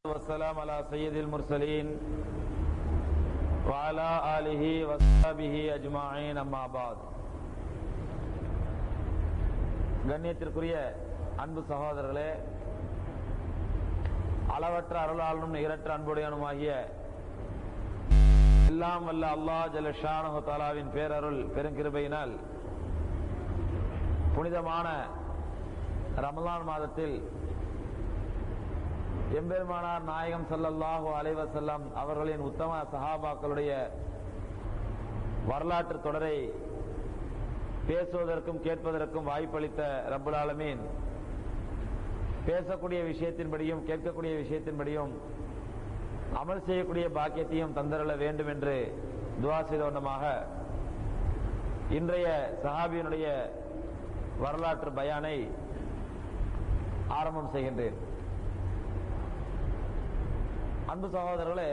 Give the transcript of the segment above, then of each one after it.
والسلام على سيد المرسلين وعلى آله وصحبه أجمعين أما بعد கண்ணியத்திற்குரிய அன்பு சகோதரர்களே அளவற்ற அருளாளனும் நிகரற்ற அன்புடையனுமாகிய எல்லாம் வல்ல அல்லாஹ் ஜலஷானு தாலாவின் பேரருள் பெருங்கிருபையினால் புனிதமான ரமலான் மாதத்தில் எம்பெருமானார் நாயகம் ஸல்லல்லாஹு அலைஹி வஸல்லம் அவர்களின் உத்தம சஹாபாக்களுடைய வரலாற்று தொடரை பேசுவதற்கும் கேட்பதற்கும் வாய்ப்பளித்த ரப்புல் ஆலமீன் பேசக்கூடிய விஷயத்தின்படியும் கேட்கக்கூடிய விஷயத்தின்படியும் அமல் செய்யக்கூடிய பாக்கியத்தையும் தந்தரல வேண்டும் என்று துவா செய்த வண்ணமாக இன்றைய சஹாபியினுடைய வரலாற்று பயானை ஆரம்பம் செய்கின்றேன் அன்பு சகோதரர்களே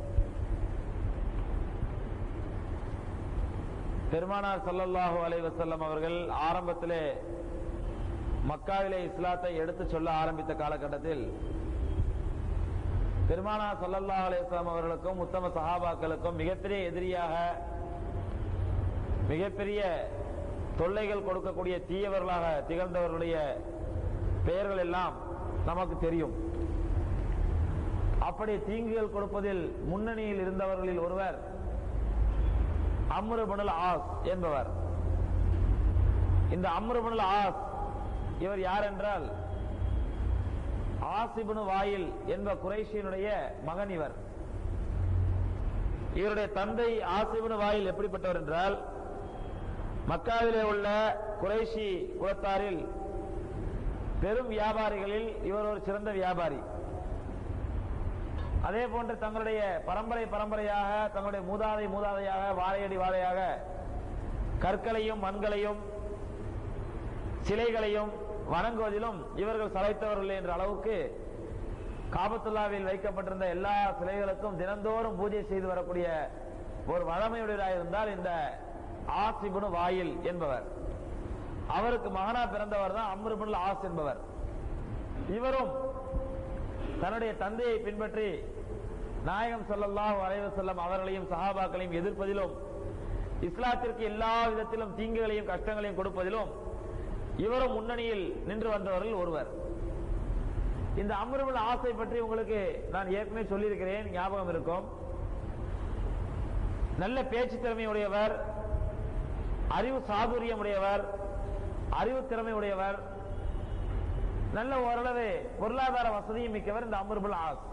பெருமானார் ஸல்லல்லாஹு அலைஹி வஸல்லம் அவர்கள் ஆரம்பத்திலே மக்காவிலே இஸ்லாத்தை எடுத்து சொல்ல ஆரம்பித்த காலகட்டத்தில் பெருமானார் ஸல்லல்லாஹு அலைஹி வஸல்லம் அவர்களுக்கும் உத்தம சஹாபாக்களுக்கும் மிகப்பெரிய எதிரியாக மிகப்பெரிய தொல்லைகள் கொடுக்கக்கூடிய தீயவர்களாக திகழ்ந்தவர்களுடைய பெயர்கள் எல்லாம் நமக்கு தெரியும் அப்படி தீங்குகள் கொடுப்பதில் முன்னணியில் இருந்தவர்களில் ஒருவர் அம்ருபனுல் ஆஸ் என்பவர் இந்த அம்ருபனுல் ஆஸ் இவர் யார் என்றால் ஆசிபுனு வாயில் என்ப குறைஷியினுடைய மகன் இவர் இவருடைய தந்தை ஆசிபுனு வாயில் எப்படிப்பட்டவர் என்றால் மக்காவிலே உள்ள குறைஷி குலத்தாரில் பெரும் வியாபாரிகளில் இவர் ஒரு சிறந்த வியாபாரி அதே போன்று தங்களுடைய பரம்பரை பரம்பரையாக தங்களுடைய மூதாதை மூதாதையாக வாழையடி வாழையாக கற்களையும் மண்களையும் சிலைகளையும் வணங்குவதிலும் இவர்கள் சளைத்தவர்கள் என்ற அளவுக்கு காபத்துல்லாவில் வைக்கப்பட்டிருந்த எல்லா சிலைகளுக்கும் தினந்தோறும் பூஜை செய்து வரக்கூடிய ஒரு வழமையுடையதாக இருந்தால் இந்த ஆசிபுனு வாயில் என்பவர் அவருக்கு மகனா பிறந்தவர் தான் அம்ருபுல் ஆஸ் என்பவர் இவரும் தன்னுடைய தந்தையை பின்பற்றி நாயகம் ஸல்லல்லாஹு அலைஹி வஸல்லம் அவர்களையும் சஹாபாக்களையும் எதிர்ப்பதிலும் இஸ்லாத்திற்கு எல்லா விதத்திலும் தீங்குகளையும் கஷ்டங்களையும் கொடுப்பதிலும் இவரும் முன்னணியில் நின்று வந்தவர்கள் ஒருவர் இந்த அமருவில் ஆசை பற்றி உங்களுக்கு நான் ஏற்கனவே சொல்லியிருக்கிறேன் ஞாபகம் இருக்கும் நல்ல பேச்சு திறமை உடையவர் அறிவு சாதுரியம் உடையவர் அறிவு திறமை உடையவர் நல்ல ஓரளவு பொருளாதார வசதியும் மிக்கவர் இந்த அமருபுல் ஆஸ்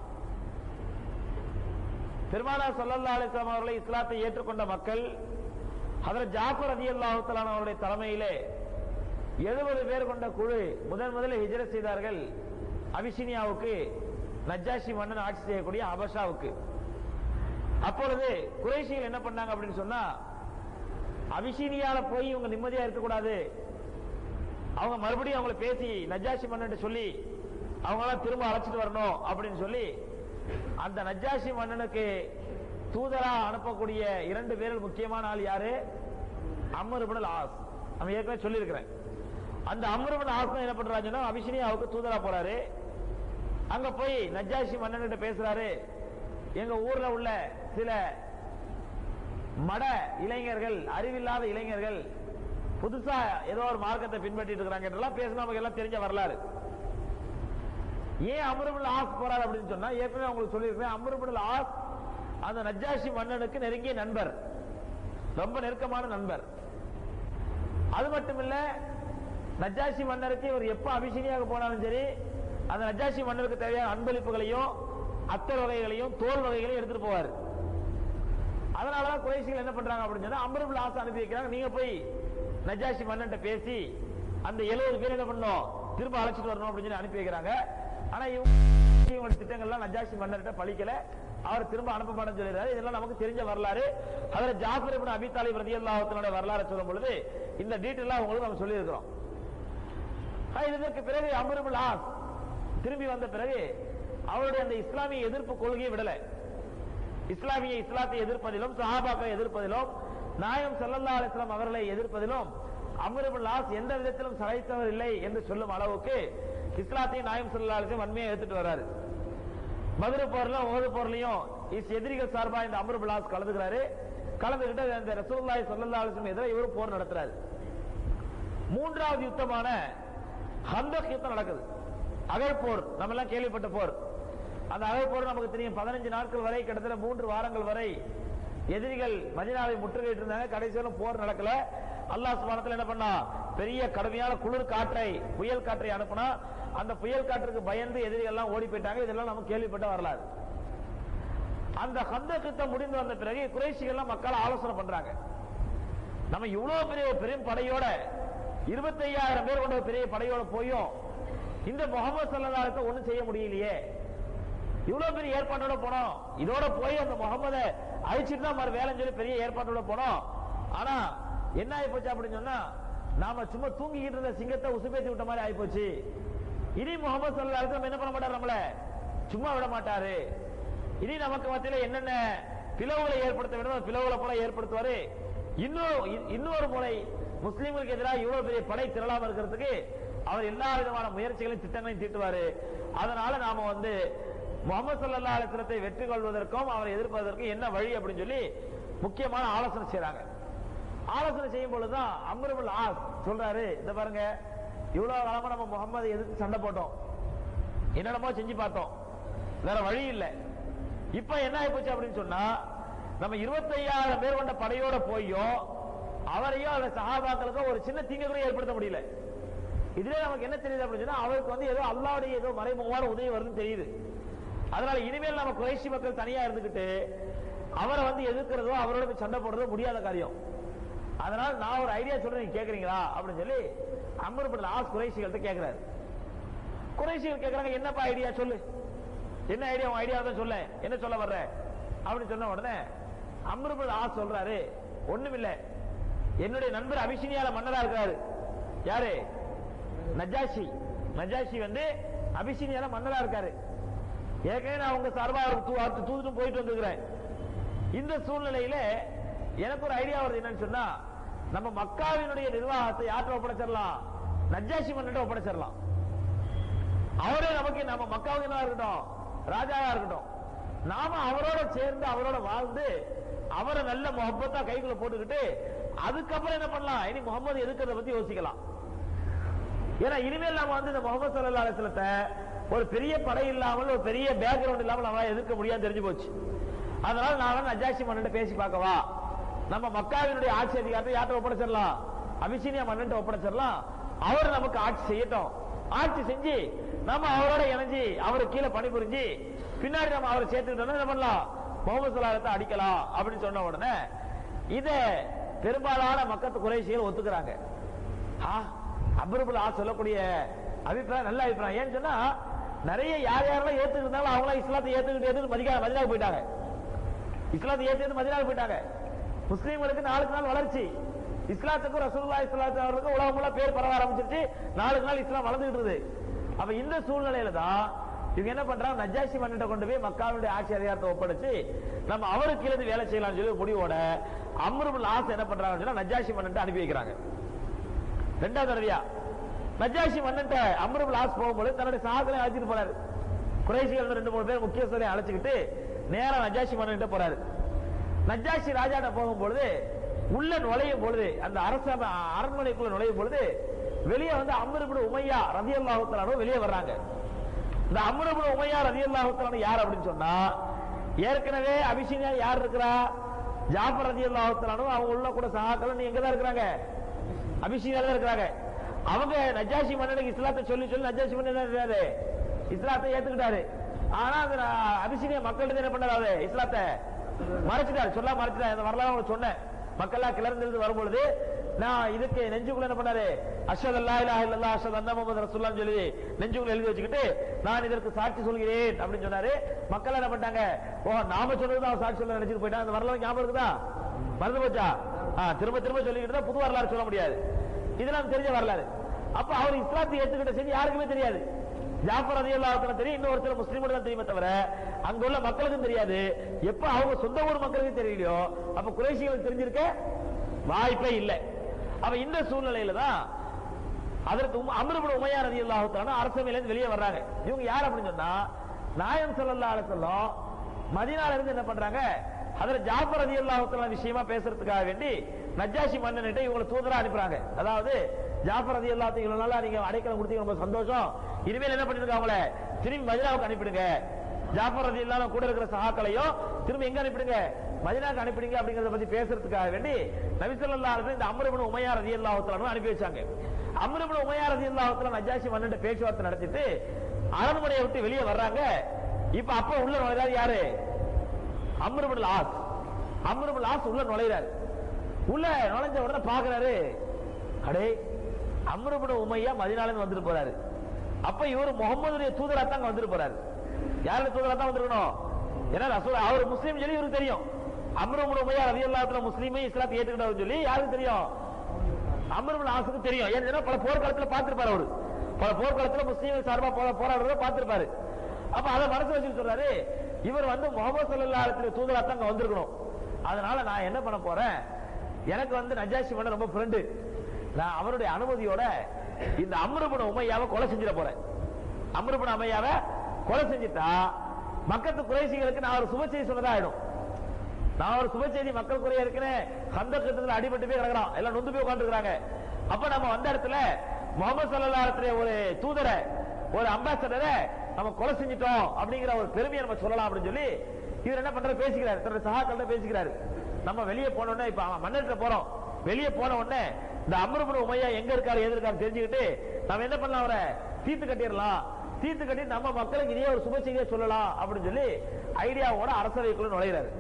பெருமானார் சொல்லல்லா அலிஸ்லாம் அவர்களை இஸ்லாத்தை ஏற்றுக்கொண்ட மக்கள் அதில் ஜாஃபர் அதி அல்லாஹுத்தலான அவருடைய தலைமையிலே எழுபது பேர் கொண்ட குழு முதன் முதலில் ஹிஜர செய்தார்கள் அபிசினியாவுக்கு நஜாஷி மன்னன் ஆட்சி செய்யக்கூடிய அபஷாவுக்கு அப்பொழுது குறைஷிகள் என்ன பண்ணாங்க அப்படின்னு சொன்னா அபிசீனியால போய் இவங்க நிம்மதியா இருக்கக்கூடாது அவங்க மறுபடியும் அவங்கள பேசி நஜாஷி மன்னன் சொல்லி அவங்களாம் திரும்ப அழைச்சிட்டு வரணும் அப்படின்னு சொல்லி அந்த நஜாஷி மன்னனுக்கு தூதரா அனுப்பக்கூடிய இரண்டு பேரில் முக்கியமான ஆள் யாரு அம்மருபுடல் ஆஸ் நம்ம ஏற்கனவே சொல்லியிருக்கிறேன் அந்த அம்மருபுடல் ஆஸ் என்ன பண்றாங்கன்னா அபிஷினியாவுக்கு தூதரா போறாரு அங்க போய் நஜாஷி மன்னன்கிட்ட பேசுறாரு எங்க ஊர்ல உள்ள சில மட இளைஞர்கள் அறிவில்லாத இளைஞர்கள் புதுசா ஏதோ ஒரு மார்க்கத்தை பின்பற்றிட்டு இருக்கிறாங்க என்றெல்லாம் பேசினா நமக்கு எல்லாம் தெரிஞ்ச வரலாறு ஏன் அமருபுல் ஆஸ் போறாரு அப்படின்னு சொன்னா ஏற்கனவே உங்களுக்கு சொல்லியிருக்கேன் அமருபுல் ஆஸ் அந்த நஜாஷி மன்னனுக்கு நெருங்கிய நண்பர் ரொம்ப நெருக்கமான நண்பர் அது மட்டும் இல்ல நஜாஷி மன்னருக்கு இவர் எப்ப அபிஷேனியாக போனாலும் சரி அந்த நஜாஷி மன்னருக்கு தேவையான அன்பளிப்புகளையும் அத்தர் வகைகளையும் தோல் வகைகளையும் எடுத்துட்டு போவார் அதனாலதான் குறைசிகள் என்ன பண்றாங்க அப்படின்னு சொன்னா அமருபுல் ஆஸ் அனுப்பி வைக்கிறாங்க நீங்க போய் நஜாஷி மன்னன் பேசி அந்த எழுபது பேர் என்ன பண்ணோம் திரும்ப அழைச்சிட்டு வரணும் அப்படின்னு சொல்லி அனுப்பி வைக்கிறாங்க ஆனா இவங்க திட்டங்கள்லாம் நஜாஷி மன்னர்கிட்ட பழிக்கல அவர் திரும்ப அனுப்ப மாட்டேன்னு சொல்லிடுறாரு இதெல்லாம் நமக்கு தெரிஞ்ச வரலாறு அதுல ஜாஃபர் இப்னு அபி தாலிப் ரலியல்லாஹு வரலாறு சொல்லும் பொழுது இந்த டீட்டெயிலாம் உங்களுக்கு நம்ம சொல்லி இருக்கிறோம் இதற்கு பிறகு அமருபுல் ஆஸ் திரும்பி வந்த பிறகு அவருடைய அந்த இஸ்லாமிய எதிர்ப்பு கொள்கையை விடல இஸ்லாமிய இஸ்லாத்தை எதிர்ப்பதிலும் சஹாபாக்களை எதிர்ப்பதிலும் நாயம் சல்லல்லா அலிஸ்லாம் அவர்களை எதிர்ப்பதிலும் அமருபுல் ஆஸ் எந்த விதத்திலும் சளைத்தவர் இல்லை என்று சொல்லும் அளவுக்கு இஸ்லாத்தை நாயம் சல்லா அலிஸ்லாம் வன்மையை எடுத்துட்டு வர்றாரு மதுரை போர்ல உகது போர்லயும் இஸ் எதிரிகள் சார்பா இந்த அமர் பிலாஸ் கலந்துக்கிறாரு கலந்துகிட்டு அந்த ரசூலுல்லாஹி ஸல்லல்லாஹு அலைஹி வஸல்லம் எதிராக இவரும் போர் நடத்துறாரு மூன்றாவது யுத்தமான ஹந்தக் யுத்தம் நடக்குது அகழ் போர் நம்ம எல்லாம் கேள்விப்பட்ட போர் அந்த அகழ் போர் நமக்கு தெரியும் பதினஞ்சு நாட்கள் வரை கிட்டத்தட்ட மூன்று வாரங்கள் வரை எதிரிகள் மதினாவை முற்றுகையிட்டு இருந்தாங்க கடைசியிலும் போர் நடக்கல அல்லாஹ் சுப்ஹானஹு என்ன பண்ணா பெரிய கடுமையான குளிர் காற்றை புயல் காற்றை அனுப்புனா அந்த புயல் காற்றுக்கு பயந்து எதிரிகள் எல்லாம் ஓடி போயிட்டாங்க இதெல்லாம் நம்ம கேள்விப்பட்ட வரலாறு அந்த ஹந்தக் யுத்தம் முடிந்து வந்த பிறகு குறைசிகள் எல்லாம் மக்கள் ஆலோசனை பண்றாங்க நம்ம இவ்வளவு பெரிய ஒரு பெரும் படையோட இருபத்தி ஐயாயிரம் பேர் கொண்ட ஒரு பெரிய படையோட போயும் இந்த முகமது சல்லல்லாஹு ஒண்ணும் செய்ய முடியலையே இவ்வளவு பெரிய ஏற்பாட்டோட போனோம் இதோட போய் அந்த முகமதை அழிச்சிட்டு தான் மறு வேலைன்னு சொல்லி பெரிய ஏற்பாட்டோட போனோம் ஆனா என்ன ஆகி போச்சு அப்படின்னு சொன்னா நாம சும்மா தூங்கிக்கிட்டு இருந்த சிங்கத்தை உசுப்பேத்தி விட்ட மாதிரி ஆயிப்போச்சு இனி முகமது சல்லல்லாஹு அலைஹி வஸல்லம் என்ன பண்ண மாட்டார் நம்மள சும்மா விட மாட்டாரு இனி நமக்கு மத்தியில என்னென்ன பிளவுகளை ஏற்படுத்த வேண்டும் அந்த பிளவுகளை போல ஏற்படுத்துவாரு இன்னும் இ- இன்னொரு முறை முஸ்லிம்களுக்கு எதிராக இவ்வளவு பெரிய படை திரளாம இருக்கிறதுக்கு அவர் எல்லா விதமான முயற்சிகளையும் திட்டங்களையும் தீட்டுவாரு அதனால நாம வந்து முகமது சல்லா அலிஸ்லத்தை வெற்றி கொள்வதற்கும் அவரை எதிர்ப்பதற்கும் என்ன வழி அப்படின்னு சொல்லி முக்கியமான ஆலோசனை செய்றாங்க ஆலோசனை செய்யும் பொழுதுதான் அம்ருபுல் ஆஸ் சொல்றாரு இந்த பாருங்க இவ்வளவு காலமா நம்ம முகமது எதிர்த்து சண்டை போட்டோம் என்னென்னமோ செஞ்சு பார்த்தோம் வேற வழி இல்ல இப்ப என்ன ஆயிப்போச்சு அப்படின்னு சொன்னா நம்ம 25000 பேர் கொண்ட படையோட போயோ அவரையோ அந்த சஹாபாக்களுக்கோ ஒரு சின்ன தீங்கு கூட ஏற்படுத்த முடியல இதுல நமக்கு என்ன தெரியுது அப்படின்னு சொன்னா அவருக்கு வந்து ஏதோ அல்லாவுடைய ஏதோ மறைமுகமான உதவி வருதுன்னு தெரியுது அதனால இனிமேல் நம்ம குறைசி மக்கள் தனியா இருந்துகிட்டு அவரை வந்து எதிர்க்கிறதோ அவரோட போய் சண்டை போடுறதோ முடியாத காரியம் அதனால நான் ஒரு ஐடியா சொல்றேன் நீங்க கேக்குறீங்களா அப்படின்னு சொல்லி அமர்புல் ஆஸ் குறைசிகள்கிட்ட கேக்குறாரு குறைசிகள் கேக்குறாங்க என்னப்பா ஐடியா சொல்லு என்ன ஐடியா உன் ஐடியா தான் சொல்ல என்ன சொல்ல வர்ற அப்படின்னு சொன்ன உடனே அம்ருபுல் ஆஸ் சொல்றாரு ஒண்ணுமில்ல என்னுடைய நண்பர் அபிஷினியால மன்னரா இருக்காரு யாரு நஜாஷி நஜாஷி வந்து அபிஷினியால மன்னரா இருக்காரு ஏற்கனவே நான் உங்க சார்பா அவருக்கு தூ- அவருக்கு தூதுட்டு போயிட்டு வந்துருக்கிறேன் இந்த சூழ்நிலையில எனக்கு ஒரு ஐடியா வருது என்னன்னு சொன்னா நம்ம மக்காவினுடைய நிர்வாகத்தை யார்கிட்ட ஒப்படைச்சிடலாம் நஜாஷி மன்னிட்ட ஒப்படைச்சிடலாம் அவரே நமக்கு நம்ம மக்காவுக்கு என்ன இருக்கட்டும் ராஜாவா இருக்கட்டும் நாம அவரோட சேர்ந்து அவரோட வாழ்ந்து அவரை நல்ல முகப்பத்தா கைக்குள்ள போட்டுக்கிட்டு அதுக்கப்புறம் என்ன பண்ணலாம் இனி முகமது எதுக்கிறத பத்தி யோசிக்கலாம் ஏன்னா இனிமேல் நாம வந்து இந்த முகமது சல்லா அலிஸ்லத்தை ஒரு பெரிய படை இல்லாமல் ஒரு பெரிய பேக்ரவுண்ட் இல்லாமல் நம்மளால எதிர்க்க முடியாது தெரிஞ்சு போச்சு அதனால நான் நஜாஷி மன்னன் பேசி பார்க்கவா நம்ம மக்காவினுடைய ஆட்சி அதிகாரத்தை யார்கிட்ட ஒப்படைச்சிடலாம் அபிசீனியா மன்னன் ஒப்படைச்சிடலாம் அவர் நமக்கு ஆட்சி செய்யட்டும் ஆட்சி செஞ்சு நம்ம அவரோட இணைஞ்சு அவருக்கு கீழே பணிபுரிஞ்சு பின்னாடி நம்ம அவரை சேர்த்துக்கிட்டோம்னா என்ன பண்ணலாம் முகமது சலாலத்தை அடிக்கலாம் அப்படின்னு சொன்ன உடனே இத பெரும்பாலான மக்கத்து குறைசிகள் ஒத்துக்கிறாங்க அபருபுல் ஆ சொல்லக்கூடிய அபிப்பிராயம் நல்ல அபிப்பிராயம் ஏன்னு சொன்னா நிறைய யார் யாரெல்லாம் ஏத்துக்கிட்டு இருந்தாலும் அவங்களாம் இஸ்லாத்தை ஏத்துக்கிட்டு ஏத்துக்கிட்டு மதிக்க மதினாவுக்கு போயிட்டாங்க இஸ்லாத்தை ஏத்துக்கிட்டு மதினாவுக்கு போயிட்டாங்க முஸ்லீம்களுக்கு நாளுக்கு நாள் வளர்ச்சி இஸ்லாத்துக்கும் ரசூலுல்லாஹி ஸல்லல்லாஹு அவர்களுக்கும் உலகம் ஃபுல்லா பேர் பரவ ஆரம்பிச்சிருச்சு நாளுக்கு நாள் இஸ்லாம் வளர்ந்துகிட்டு இருக்குது அப்ப இந்த சூழ்நிலையில தான் இவங்க என்ன பண்றாங்க நஜாஷி மன்னிட்ட கொண்டு போய் மக்காவுடைய ஆட்சி அதிகாரத்தை ஒப்படைச்சு நம்ம அவருக்கு கீழே இருந்து வேலை செய்யலாம்னு சொல்லி ஒரு முடிவோட அம்ருபுல் ஆஸ் என்ன பண்றாங்கன்னு சொன்னா நஜாஷி மன்னிட்ட அனுப்பி வைக்கிறாங்க ரெண்டாவது தடவையா நஜாஷி மன்னன்ட்ட அம்ருபுல் ஆஸ் போகும்போது தன்னுடைய சாகலை அழைச்சிட்டு போறாரு குறைசிகள் ரெண்டு மூணு பேர் முக்கியஸ்தரை அழைச்சிக்கிட்டு நேரா நஜாஷி மன்னன்ட்ட போறாரு நஜாஷி ராஜாட்ட போகும்பொழுது உள்ள நுழையும் பொழுது அந்த அரச அரண்மனைக்குள்ள நுழையும் பொழுது வெளியே வந்து அம்ருபுல் உமையா ரதி அல்லாஹுத்தலானோ வெளியே வர்றாங்க இந்த அம்ருபுல் உமையா ரதி அல்லாஹுத்தலானோ யார் அப்படின்னு சொன்னா ஏற்கனவே அபிஷினியா யார் இருக்கிறா ஜாஃபர் ரதி அல்லாஹுத்தலானோ அவங்க உள்ள கூட சகாக்கள் நீ எங்க தான் இருக்கிறாங்க அபிஷேகம் தான் இருக்கிறாங்க அவங்க நஜாஷி மன்னனுக்கு இஸ்லாத்தை சொல்லி சொல்லி நஜாஷி மன்னன் என்ன செய்றாரு? இஸ்லாத்தை ஏத்துக்கிட்டாரு ஆனா அந்த அபிஷேக மக்கள்கிட்ட என்ன பண்ணாரு இஸ்லாத்தை மறைச்சிட்டாரு சொல்ல மறைச்சிட்டாரு இந்த வரலாறு உங்களுக்கு சொன்னேன் மக்கள்லாம் கிளர்ந்திருந்து வரும்பொழுது நான் இதுக்கு நெஞ்சுக்குள்ள என்ன பண்ணாரு அஷத் அல்லா இலா இல்லல்லா அஷத் அண்ணா முகமது ரசூல்லான்னு சொல்லி நெஞ்சுக்குள்ள எழுதி வச்சுக்கிட்டு நான் இதற்கு சாட்சி சொல்கிறேன் அப்படின்னு சொன்னாரு மக்கள் என்ன பண்ணிட்டாங்க ஓ நாம சொன்னதுதான் அவன் சாட்சி சொல்ல நினைச்சிட்டு போயிட்டான் அந்த வரலாறு ஞாபகம் இருக்குதா மறந்து போச்சா ஆ, திரும்ப திரும்ப சொல்லிக்கிட்டு தான் புது வரலாறு சொல்ல முடியாது இதெல்லாம் தெரிஞ்ச வரலாறு அப்ப அவர் இஸ்லாத்தை ஏத்துக்கிட்ட செய்தி யாருக்குமே தெரியாது ஜாஃபர் ரதி அல்லாஹ் தெரியும் இன்னும் ஒரு சில முஸ்லீம்கள் தான் தெரியுமே தவிர அங்க உள்ள மக்களுக்கும் தெரியாது எப்ப அவங்க சொந்த ஊர் மக்களுக்கும் தெரியலையோ அப்ப குறைசிகளுக்கு தெரிஞ்சிருக்க வாய்ப்பே இல்லை அப்ப இந்த சூழ்நிலையில தான் அதற்கு அமிர்புட உமையா ரதி அல்லாஹான அரசமையில இருந்து வெளியே வர்றாங்க இவங்க யார் அப்படின்னு சொன்னா நாயம் ஸல்லல்லாஹு அலைஹி வஸல்லம் மதீனால இருந்து என்ன பண்றாங்க அதுல ஜாஃபர் ரலியல்லாஹு தஆலா விஷயமா பேசுறதுக்காக வேண்டி நஜ்ஜாஷி மன்னன்கிட்ட இவங்களை தூதரா அனுப்புறாங்க அதாவது ஜாஃபர் ரலியல்லாஹு தஆலா இவ்வளவு நாளா நீங்க அடைக்கலம் கொடுத்தீங்க ரொம்ப சந்தோஷம் இனிமேல் என்ன பண்ணிருக்காங்க அவங்கள திரும்பி மதீனாவுக்கு அனுப்பிடுங்க ஜாஃபர் ரலியல்லாஹு கூட இருக்கிற சஹாக்களையும் திரும்பி எங்க அனுப்பிடுங்க மதீனாவுக்கு அனுப்பிடுங்க அப்படிங்கறத பத்தி பேசுறதுக்காக வேண்டி நபி ஸல்லல்லாஹு அலைஹி வஸல்லம் இந்த அம்ர் இப்னு உமையா ரலியல்லாஹு தஆலா அனுப்பி வச்சாங்க அம்ர் இப்னு உமையா ரலியல்லாஹு தஆலா நஜ்ஜாஷி மன்னன்கிட்ட பேச்சுவார்த்தை நடத்திட்டு அரண்மனையை விட்டு வெளியே வர்றாங்க இப்ப அப்ப உள்ள நுழைறாரு யாரு அம்ருபுல் ஆஸ் அம்ருபுல் ஆஸ் உள்ள நுழைறாரு உள்ள நுழைஞ்ச உடனே பாக்குறாரு அடே அம்ருபுல் உமையா மதினால வந்துட்டு போறாரு அப்ப இவர் முகமதுடைய தூதரா தான் வந்துட்டு போறாரு யாருடைய தூதரா தான் வந்திருக்கணும் ஏன்னா ரசூல் அவர் முஸ்லீம் சொல்லி இவருக்கு தெரியும் அம்ருபுல் உமையா ரவி அல்லாத்துல முஸ்லீமே இஸ்லாத்தை ஏற்றுக்கிட்டவர் சொல்லி யாருக்கு தெரியும் அமர்புல் ஆசுக்கு தெரியும் ஏன்னா பல போர்க்காலத்துல பார்த்திருப்பாரு அவரு பல போர்க்காலத்துல முஸ்லீம் சார்பா போரா போராடுறத பார்த்திருப்பாரு அப்ப அதை மனசு வச்சு சொல்றாரு இவர் வந்து முகமது சல்லா அலுவலி தூதரா தான் அங்க வந்திருக்கணும் அதனால நான் என்ன பண்ண போறேன் எனக்கு வந்து நஜாஷி பண்ண ரொம்ப ஃப்ரெண்டு நான் அவருடைய அனுமதியோட இந்த அம்ருபுன உமையாவை கொலை செஞ்சிட போறேன் அம்ருபுன உமையாவை கொலை செஞ்சிட்டா மக்கத்து குறைசிகளுக்கு நான் ஒரு சுப செய்தி சொன்னதா ஆயிடும் நான் ஒரு சுப செய்தி மக்கள் குறைய இருக்கிறேன் சந்த கட்டத்துல அடிபட்டு போய் கிடக்குறான் எல்லாம் நொந்து போய் உட்காந்துருக்காங்க அப்ப நம்ம வந்த இடத்துல முகமது சல்லா இடத்துல ஒரு தூதரை ஒரு அம்பாசடரை நம்ம கொலை செஞ்சிட்டோம் அப்படிங்கிற ஒரு பெருமையை நம்ம சொல்லலாம் அப்படின்னு சொல்லி இவர் என்ன பண்றாரு பேசிக்கிறாரு தன்னுடைய சகாக்கள்கிட்ட பேசிக்கிறாரு நம்ம வெளியே போன உடனே இப்ப மன்னர்கிட்ட போறோம் வெளியே போன உடனே இந்த அமருபுர உமையா எங்க இருக்காரு எது இருக்காரு தெரிஞ்சுக்கிட்டு நம்ம என்ன பண்ணலாம் அவரை தீர்த்து கட்டிடலாம் தீர்த்து கட்டி நம்ம மக்களுக்கு இதே ஒரு சுப செய்தியை சொல்லலாம் அப்படின்னு சொல்லி ஐடியாவோட அரசவைக்குள்ள நுழைகிறாரு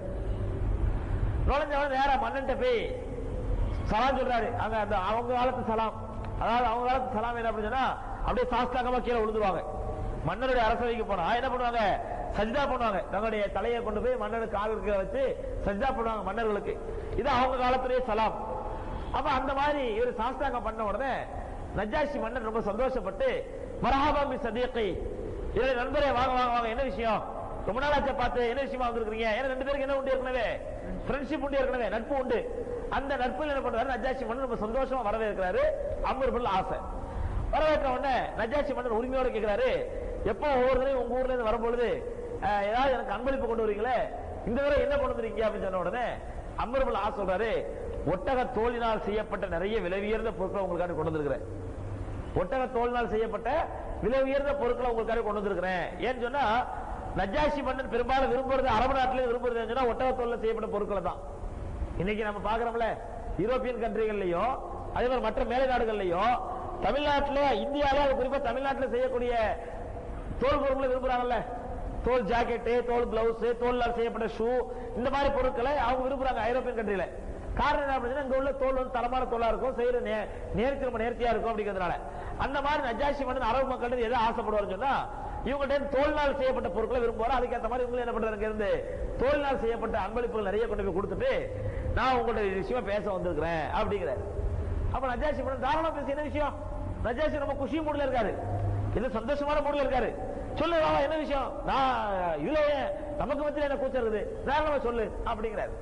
நுழைஞ்சவன நேரா மன்னன்ட்ட போய் சலாம் சொல்றாரு அங்க அந்த அவங்க காலத்து சலாம் அதாவது அவங்க காலத்து சலாம் என்ன அப்படின்னு சொன்னா அப்படியே சாஸ்தாங்கமா கீழே விழுந்துருவாங்க மன்னருடைய அரசவைக்கு போனா என்ன பண்ணுவாங்க சஜ்தா பண்ணுவாங்க தங்களுடைய தலையை கொண்டு போய் மன்னருக்கு காலுக்கு வச்சு சஜ்தா பண்ணுவாங்க மன்னர்களுக்கு இது அவங்க காலத்திலேயே சலாம் அப்ப அந்த மாதிரி இவர் சாஸ்தாங்கம் பண்ண உடனே நஜாஷி மன்னர் ரொம்ப சந்தோஷப்பட்டு மரஹாபாமி சதீக்கை இதில் நண்பரே வாங்க வாங்க வாங்க என்ன விஷயம் ரொம்ப நாளாச்ச பார்த்து என்ன விஷயமா வந்திருக்கீங்க ஏன்னா ரெண்டு பேருக்கு என்ன உண்டு ஏற்கனவே ஃப்ரெண்ட்ஷிப் உண்டு ஏற்கனவே நட்பு உண்டு அந்த நட்புல என்ன பண்றாரு நஜாஷி மன்னர் ரொம்ப சந்தோஷமா வரவேற்கிறாரு அமர்புல் ஆசை வரவேற்ற உடனே நஜாஷி மன்னர் உரிமையோட கேட்கிறாரு எப்போ ஒவ்வொரு தடவையும் உங்க ஊர்ல இருந்து வரும்பொழுது அஹ், ஏதாவது எனக்கு அன்பளிப்பு கொண்டு வரீங்களே இந்த தடவை என்ன கொண்டு வந்திருக்கீங்க அப்படின்னு சொன்ன உடனே அமர்புல் ஆசை சொல்றாரு ஒட்டக தோலினால் செய்யப்பட்ட நிறைய விலை உயர்ந்த பொருட்களை உங்களுக்காக கொண்டு வந்திருக்கிறேன் ஒட்டக தோலினால் செய்யப்பட்ட விலை உயர்ந்த பொருட்களை உங்களுக்காக கொண்டு வந்திருக்கிறேன் ஏன்னு சொன்னா நஜாஷி மன்னன் பெரும்பாலும் விரும்புறது அரபு நாட்டிலே விரும்புறது சொன்னா ஒட்டக தோல்ல செய்யப்பட்ட பொருட்களை தான் இன்னைக்கு நம்ம பாக்குறோம்ல யூரோப்பியன் கண்ட்ரிகள்லயோ அதே மாதிரி மற்ற மேலை நாடுகள்லயோ தமிழ்நாட்டில இந்தியாவில அது குறிப்பா தமிழ்நாட்டில செய்யக்கூடிய தோல் பொருட்களை விரும்புறாங்கல்ல தோல் ஜாக்கெட்டு தோல் பிளவுஸ் தோல்லால் செய்யப்பட்ட ஷூ இந்த மாதிரி பொருட்களை அவங்க விரும்புறாங்க ஐரோப்பியன் கண்ட்ரில காரணம் என்ன அப்படின்னா இங்க உள்ள தோல் வந்து தரமான தோலா இருக்கும் செய்யற நே- நேர்த்தி ரொம்ப நேர்த்தியா இருக்கும் அப்படிங்கிறதுனால அந்த மாதிரி நஜாஷி மன்னன் அரபு மக்கள் எதை ஆசைப்படுவாருன்னு சொன்னா இவங்கள்ட்ட இருந்து தோல்னால் செய்யப்பட்ட பொருட்களை விரும்புவாரு அதுக்கேற்ற மாதிரி இவங்க என்ன பண்றாங்க இருந்து தோல்னால் செய்யப்பட்ட அன்பளிப்புகள் நிறைய கொண்டு போய் கொடுத்துட்டு நான் உங்கள்ட்ட இது விஷயமா பேச வந்திருக்கிறேன் அப்படிங்கிறாரு அப்ப நஜாஷி மன்னன் தாராளமா பேசி என்ன விஷயம் நஜாஷி ரொம்ப குஷி மூட்ல இருக்காரு இது சந்தோஷமான மூட்ல இருக்காரு சொல்லு வா, வா, என்ன விஷயம் நான் இதுல ஏன் நமக்கு மத்தியில என்ன கூச்சம் இருக்குது தாராளமா சொல்லு அப்படிங்கிறாரு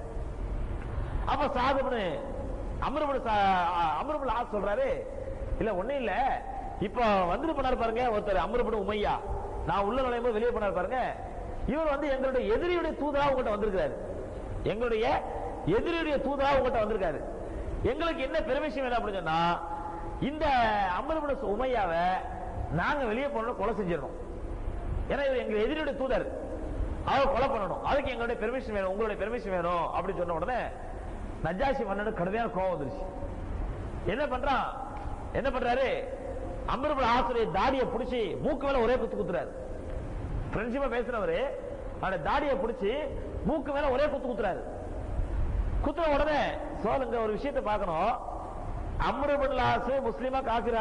அப்ப சாதுபனு அமருபுல் அமருபுல் ஆஸ் சொல்றாரு இல்ல ஒண்ணும் இல்ல இப்ப வந்துட்டு போனார் பாருங்க ஒருத்தர் அமருபுடு உமையா நான் உள்ள நுழையும் போது வெளியே போனார் பாருங்க இவர் வந்து எங்களுடைய எதிரியுடைய தூதரா உங்கள்கிட்ட வந்திருக்காரு எங்களுடைய எதிரியுடைய தூதரா உங்கள்கிட்ட வந்திருக்காரு எங்களுக்கு என்ன பெருமிஷம் வேணும் அப்படின்னு சொன்னா இந்த அமருபுட உமையாவை நாங்க வெளியே போனோம் கொலை செஞ்சிடணும் ஏன்னா இவர் எங்க எதிரியுடைய தூதர் அவர் கொலை பண்ணணும் அதுக்கு எங்களுடைய பெர்மிஷன் வேணும் உங்களுடைய பெர்மிஷன் வேணும் அப்படின்னு சொன்ன உடனே நஜாஷி மன்னனுக்கு கடுமையான கோவம் வந்துருச்சு என்ன பண்றான் என்ன பண்றாரு அம்பருபுல ஆசிரியர் தாடியை பிடிச்சி மூக்கு மேல ஒரே குத்து குத்துறாரு ஃப்ரெண்ட்ஷிப்பா பேசுறவரு அவருடைய தாடியை பிடிச்சி மூக்கு மேல ஒரே குத்து குத்துறாரு குத்துற உடனே சோழங்க ஒரு விஷயத்தை பார்க்கணும் அம்ருபுல் ஆசு முஸ்லிமா காஃபிரா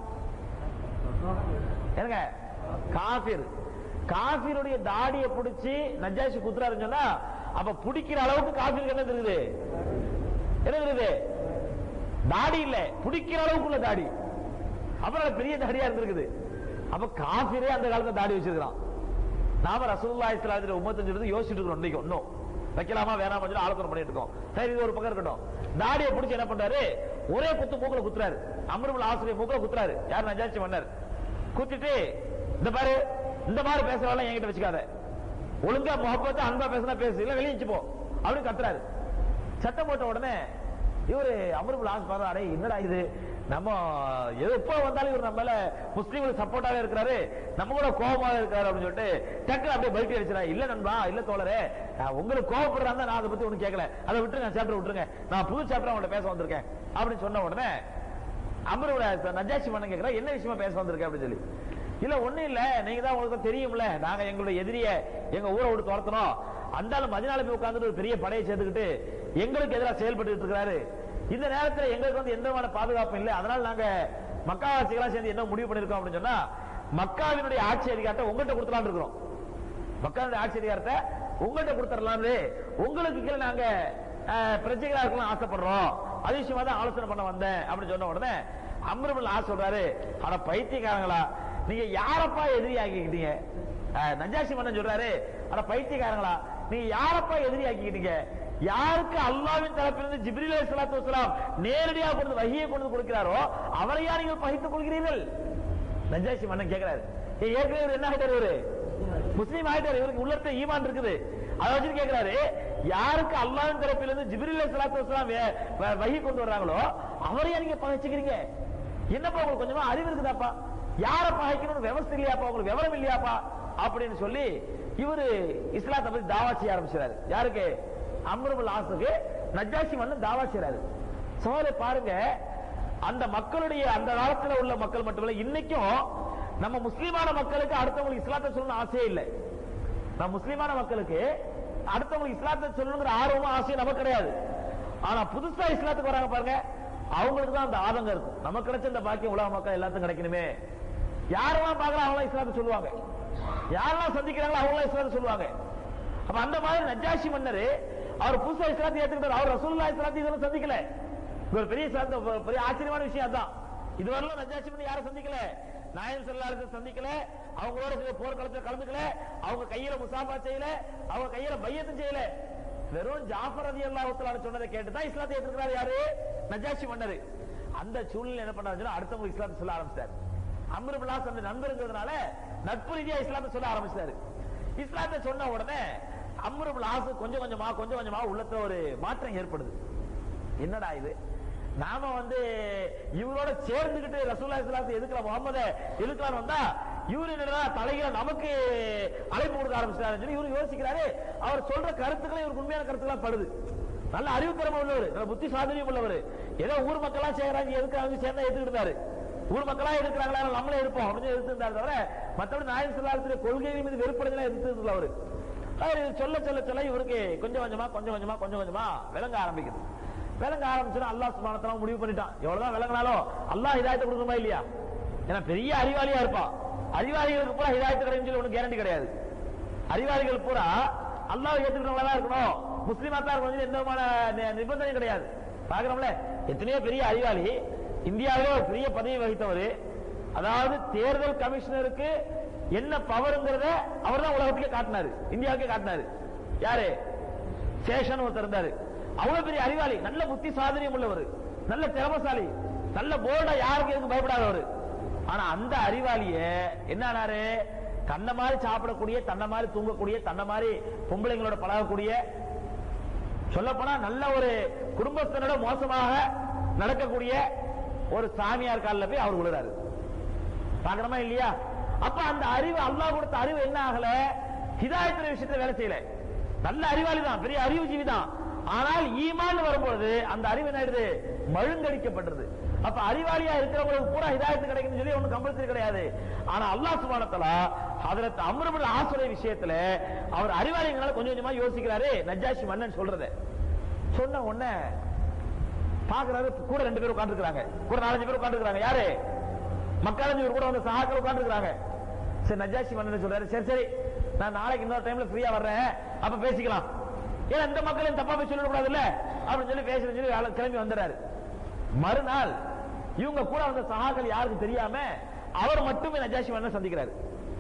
என்னங்க காபிர் காபிருடைய தாடியை பிடிச்சி நஜாஷி குத்துறாருன்னு சொன்னா அப்ப பிடிக்கிற அளவுக்கு காபிருக்கு என்ன இருக்குது என்ன இருக்குது தாடி இல்ல பிடிக்கிற அளவுக்கு உள்ள தாடி அப்புறம் பெரிய தாடியா இருந்திருக்குது அப்ப காபிரே அந்த காலத்துல தாடி வச்சிருக்கான் நாம ரசூல்லா இஸ்லாத்துல உம்மத்தஞ்சு இருந்து யோசிச்சுட்டு இருக்கிறோம் இன்னைக்கு இன்னும் வைக்கலாமா வேணாமா சொல்லி ஆலோசனை பண்ணிட்டு இருக்கோம் சரி இது ஒரு பக்கம் இருக்கட்டும் தாடியை பிடிச்சி என்ன பண்றாரு ஒரே குத்து மூக்குல குத்துறாரு அமருமல் ஆசிரியர் மூக்குல குத்துறாரு யார் நஜாச்சி மன்னர் குத்திட்டு இந்த பாரு இந்த மாதிரி பேசுறவெல்லாம் என்கிட்ட வச்சுக்காத ஒழுங்கா முகப்பத்து அன்பா பேசினா பேசு இல்ல வெளியே போ அப்படின்னு கத்துறாரு சட்டம் போட்ட உடனே இவரு அமருபுல் ஆஸ் பாரு அடே என்னடா இது நம்ம எது எப்போ வந்தாலும் இவர் நம்ம மேல முஸ்லீம்களுக்கு சப்போர்ட்டாவே இருக்கிறாரு நம்ம கூட கோபமாக இருக்காரு அப்படின்னு சொல்லிட்டு டக்குனு அப்படியே பல்ட்டி அடிச்சிடா இல்ல நண்பா இல்ல தோழரே நான் உங்களுக்கு கோவப்படுறாங்க நான் அதை பத்தி ஒண்ணு கேட்கல அதை விட்டுருங்க சாப்டர் விட்டுருங்க நான் புது சாப்டர் உங்கள்ட்ட பேச வந்திருக்கேன் அப்படின்னு சொன்ன உடனே அமரோட நஜாசி பண்ண கேட்கிறா என்ன விஷயமா பேச வந்திருக்க அப்படின்னு சொல்லி இல்ல ஒண்ணும் இல்ல நீங்க தான் உங்களுக்கு தெரியும்ல நாங்க எங்களுடைய எதிரிய எங்க ஊரை விட்டு துரத்தணும் அந்த ஆளு மதினால போய் உட்கார்ந்துட்டு ஒரு பெரிய படையை சேர்த்துக்கிட்டு எங்களுக்கு எதிராக செயல்பட்டு இருக்கிறாரு இந்த நேரத்துல எங்களுக்கு வந்து எந்த விதமான பாதுகாப்பும் இல்லை அதனால நாங்க மக்காவாசிகளா சேர்ந்து என்ன முடிவு பண்ணிருக்கோம் அப்படின்னு சொன்னா மக்காவினுடைய ஆட்சி அதிகாரத்தை உங்கள்கிட்ட கொடுத்துலாம்னு இருக்கிறோம் மக்களுடைய ஆட்சி அதிகாரத்தை உங்கள்கிட்ட கொடுத்துடலாம்னு உங்களுக்கு கீழே நாங்க அஹ், பிரஜைகளா இருக்கலாம் ஆசைப்படுறோம் அது விஷயமா தான் ஆலோசனை பண்ண வந்தேன் அப்படின்னு சொன்ன உடனே அம்ருபுல் ஆஸ் சொல்றாரு ஆனா பைத்தியக்காரங்களா நீங்க யாரப்பா எதிரி ஆக்கிக்கிட்டீங்க அஹ், நஜாஷி மன்னன் சொல்றாரு ஆனா பைத்தியக்காரங்களா நீங்க யாரப்பா எதிரி ஆக்கிக்கிட்டீங்க யாருக்கு அல்லாவின் தரப்பிலிருந்து ஜிப்ரீல் அலைஹிஸ்ஸலாத்து வஸலாம் நேரடியாக கொண்டு வந்து வஹியை கொண்டு வந்து கொடுக்கிறாரோ அவரையா நீங்கள் பகைத்துக் கொள்கிறீர்கள் நஜாஷி மன்னன் கேட்கிறாரு ஏய், ஏற்கனவே இவர் என்ன ஆகிட்டாரு இவரு முஸ்லீம் ஆயிட்டாரு இவருக்கு உள்ளத்த ஈமான் இருக்குது அதை வச்சு கேட்கிறாரு யாருக்கு அல்லாஹ்வின் தரப்பிலிருந்து ஜிப்ரீல் அலைஹிஸ்ஸலாத்து வஸலாம் வே- வ- வஹி கொண்டு வர்றாங்களோ அவரையா நீங்க பகைச்சுக்கிறீங்க என்னப்பா உங்களுக்கு கொஞ்சமா அறிவு இருக்குதாப்பா யார பகைக்கணும்னு விவசாயம் இல்லையாப்பா உங்களுக்கு விவரம் இல்லையாப்பா அப்படின்னு சொல்லி இவரு இஸ்லாத்தை பத்தி தாவா செய்ய ஆரம்பிச்சாரு யாருக்கு அம்ருபுல் ஆசுக்கு நஜாஷி மன்னன் தாவா செய்றாரு சோழரை பாருங்க அந்த மக்களுடைய அந்த காலத்துல உள்ள மக்கள் மட்டுமல்ல இன்னைக்கும் நம்ம முஸ்லிமான மக்களுக்கு அடுத்தவங்களுக்கு இஸ்லாத்தை சொல்லணும்னு ஆசையே இல்லை நம்ம முஸ்லிமான மக்களுக்கு அடுத்தவங்களுக்கு இஸ்லாத்தை சொல்லணுங்கிற ஆர்வமும் ஆசையும் நமக்கு கிடையாது ஆனா புதுசா இஸ்லாத்துக்கு வராங்க பாருங்க அவங்களுக்கு தான் அந்த ஆதங்கம் இருக்கும் நமக்கு கிடைச்ச இந்த பாக்கியம் உலக மக்கள் எல்லாத்துக்கும் கிடைக்கணுமே யாரெல்லாம் பாக்குறாங்க அவங்களாம் இஸ்லாத்தை சொல்லுவாங்க யாரெல்லாம் சந்திக்கிறாங்களோ அவங்களாம் இஸ்லாத்தை சொல்லுவாங்க அப்ப அந்த மாதிரி நஜாஷி மன்னர் அவர் புதுசா இஸ்லாத்தை ஏத்துக்கிட்டார் அவர் ரசூல்லா இஸ்லாத்தை இதெல்லாம் சந்திக்கல இது ஒரு பெரிய சார்ந்த ஒரு பெரிய ஆச்சரியமான விஷயம் அதான் இதுவரையிலும் நஜாஷி மன்னர் யாரும் சந்திக்கல நாயன் செல்லாரத்தை சந்திக்கல அவங்களோட சில போர்க்களத்தில் கலந்துக்கல அவங்க கையில முசாபா செய்யல அவங்க கையில பையத்தும் செய்யல வெறும் ஜாஃபர் ரதி அல்லாஹுத்தலான சொன்னதை கேட்டு தான் இஸ்லாத்தை ஏத்துக்கிறாரு யாரு நஜாஷி மன்னர் அந்த சூழ்நிலை என்ன பண்ணாருன்னா அடுத்தவங்க இஸ்லாத்தை சொல்ல ஆரம்பிச்சார் அம்ருபிலாஸ் அந்த நண்பருங்கிறதுனால நட்பு ரீதியா இஸ்லாத்தை சொல்ல ஆரம்பிச்சாரு இஸ்லாத்தை சொன்ன உடனே அம்ருபிலாஸ் கொஞ்சம் கொஞ்சமா கொஞ்சம் கொஞ்சமா உள்ளத்துல ஒரு மாற்றம் ஏற்படுது என்னடா இது நாம வந்து இவரோட சேர்ந்துகிட்டு ரசூல்லா இஸ்லாத்தை எதுக்கலாம் முகமது எதுக்கலாம் வந்தா இவரு என்னடா தலையில நமக்கு அழைப்பு கொடுக்க ஆரம்பிச்சாரு சொல்லி இவரு யோசிக்கிறாரு அவர் சொல்ற கருத்துக்களை இவருக்கு உண்மையான கருத்துக்களா படுது நல்ல அறிவுத்திறமை உள்ளவர் நல்ல புத்தி சாதுரியம் உள்ளவர் ஏதோ ஊர் மக்களா செய்யறாங்க எதுக்கு அவங்க சேர்ந்தா எடுத்துக்கிட்டாரு ஊர் மக்களா எடுக்கிறாங்களா நம்மளே இருப்போம் அப்படின்னு எடுத்திருந்தாரு தவிர மற்றபடி நாயன் சொல்லாத கொள்கைகள் மீது வெறுப்படுதலா எடுத்தது அவரு அவர் இது சொல்ல சொல்ல சொல்ல இவருக்கு கொஞ்சம் கொஞ்சமா கொஞ்சம் கொஞ்சமா கொஞ்சம் கொஞ்சமா விளங்க ஆரம்பிக்குது விளங்க ஆரம்பிச்சுன்னா அல்லாஹ் சுப்ஹானஹு முடிவு பண்ணிட்டான் எவ்வளவுதான் விளங்கினாலும் அல்லாஹ் ஹிதாயத்தை கொடுக்கணுமா இல்லையா ஏன்னா பெரிய அறிவாளியா இருப்பான் அறிவாளிகளுக்கு பூரா ஹிதாயத்து கிடைக்கும் சொல்லி ஒன்றும் கேரண்டி கிடையாது அறிவாளிகள் பூரா அல்லாஹ் ஏத்துக்கிறவங்களா தான் இருக்கணும் முஸ்லீமா தான் இருக்கணும் சொல்லி எந்த விதமான நி- நிபந்தனையும் கிடையாது பாக்குறோம்ல எத்தனையோ பெரிய அறிவாளி இந்தியாவிலே ஒரு பெரிய பதவி வகித்தவர் அதாவது தேர்தல் கமிஷனருக்கு என்ன பவர்ங்கிறத அவர் தான் உலகத்துக்கே காட்டினாரு இந்தியாவுக்கே காட்டினாரு யாரு சேஷன் ஒருத்தர் இருந்தாரு அவ்வளவு பெரிய அறிவாளி நல்ல புத்தி சாதுரியம் உள்ளவர் நல்ல திறமசாலி நல்ல போல்டா யாருக்கு எதுக்கு பயப்படாதவர் ஆனா அந்த அறிவாளிய என்ன ஆனாரு தன்னை மாதிரி சாப்பிடக்கூடிய தன்னை மாதிரி தூங்கக்கூடிய தன்னை மாதிரி பொம்பளைங்களோட பழகக்கூடிய சொல்லப்போனா நல்ல ஒரு குடும்பத்தினோட மோசமாக நடக்கக்கூடிய ஒரு சாமியார் காலில் போய் அவர் விழுறாரு பாக்கணுமா இல்லையா அப்ப அந்த அறிவு அல்லாஹ் கொடுத்த அறிவு என்ன ஆகல ஹிதாயத்துல விஷயத்துல வேலை செய்யல நல்ல அறிவாளி தான் பெரிய அறிவுஜீவி தான் ஆனால் ஈமான் வரும்போது அந்த அறிவு என்ன ஆயிடுது மழுங்கடிக்கப்பட்டது அப்ப அறிவாளியா இருக்கிறவங்களுக்கு பூரா ஹிதாயத்து கிடைக்கும்னு சொல்லி ஒண்ணும் கம்பல்சரி கிடையாது ஆனா அல்லாஹ் சுபானத்தல ஹதரத் அம்ருபுல் ஆசுரை விஷயத்துல அவர் அறிவாளிங்களால கொஞ்சம் கொஞ்சமா யோசிக்கிறாரு நஜாஷி மன்னன் சொல்றத சொன்ன உடனே பாக்குறாரு கூட ரெண்டு பேரும் உட்காந்துருக்காங்க கூட நாலஞ்சு பேர் உட்காந்துருக்காங்க யாரு மக்களஞ்சு பேர் கூட வந்து சகாக்கள் உட்காந்துருக்காங்க சரி நஜாஷி மன்னன் சொல்றாரு சரி சரி நான் நாளைக்கு இன்னொரு டைம்ல ஃப்ரீயா வர்றேன் அப்ப பேசிக்கலாம் ஏன்னா இந்த மக்களையும் தப்பா போய் சொல்லக்கூடாதுல்ல அப்படின்னு சொல்லி பேசுறேன்னு சொல்லி வேலை கிளம்பி வந்துறாரு மறுநாள் இவங்க கூட வந்த சகாக்கள் யாருக்கு தெரியாம அவர் மட்டுமே நஜாஷி மன்னன் சந்திக்கிறாரு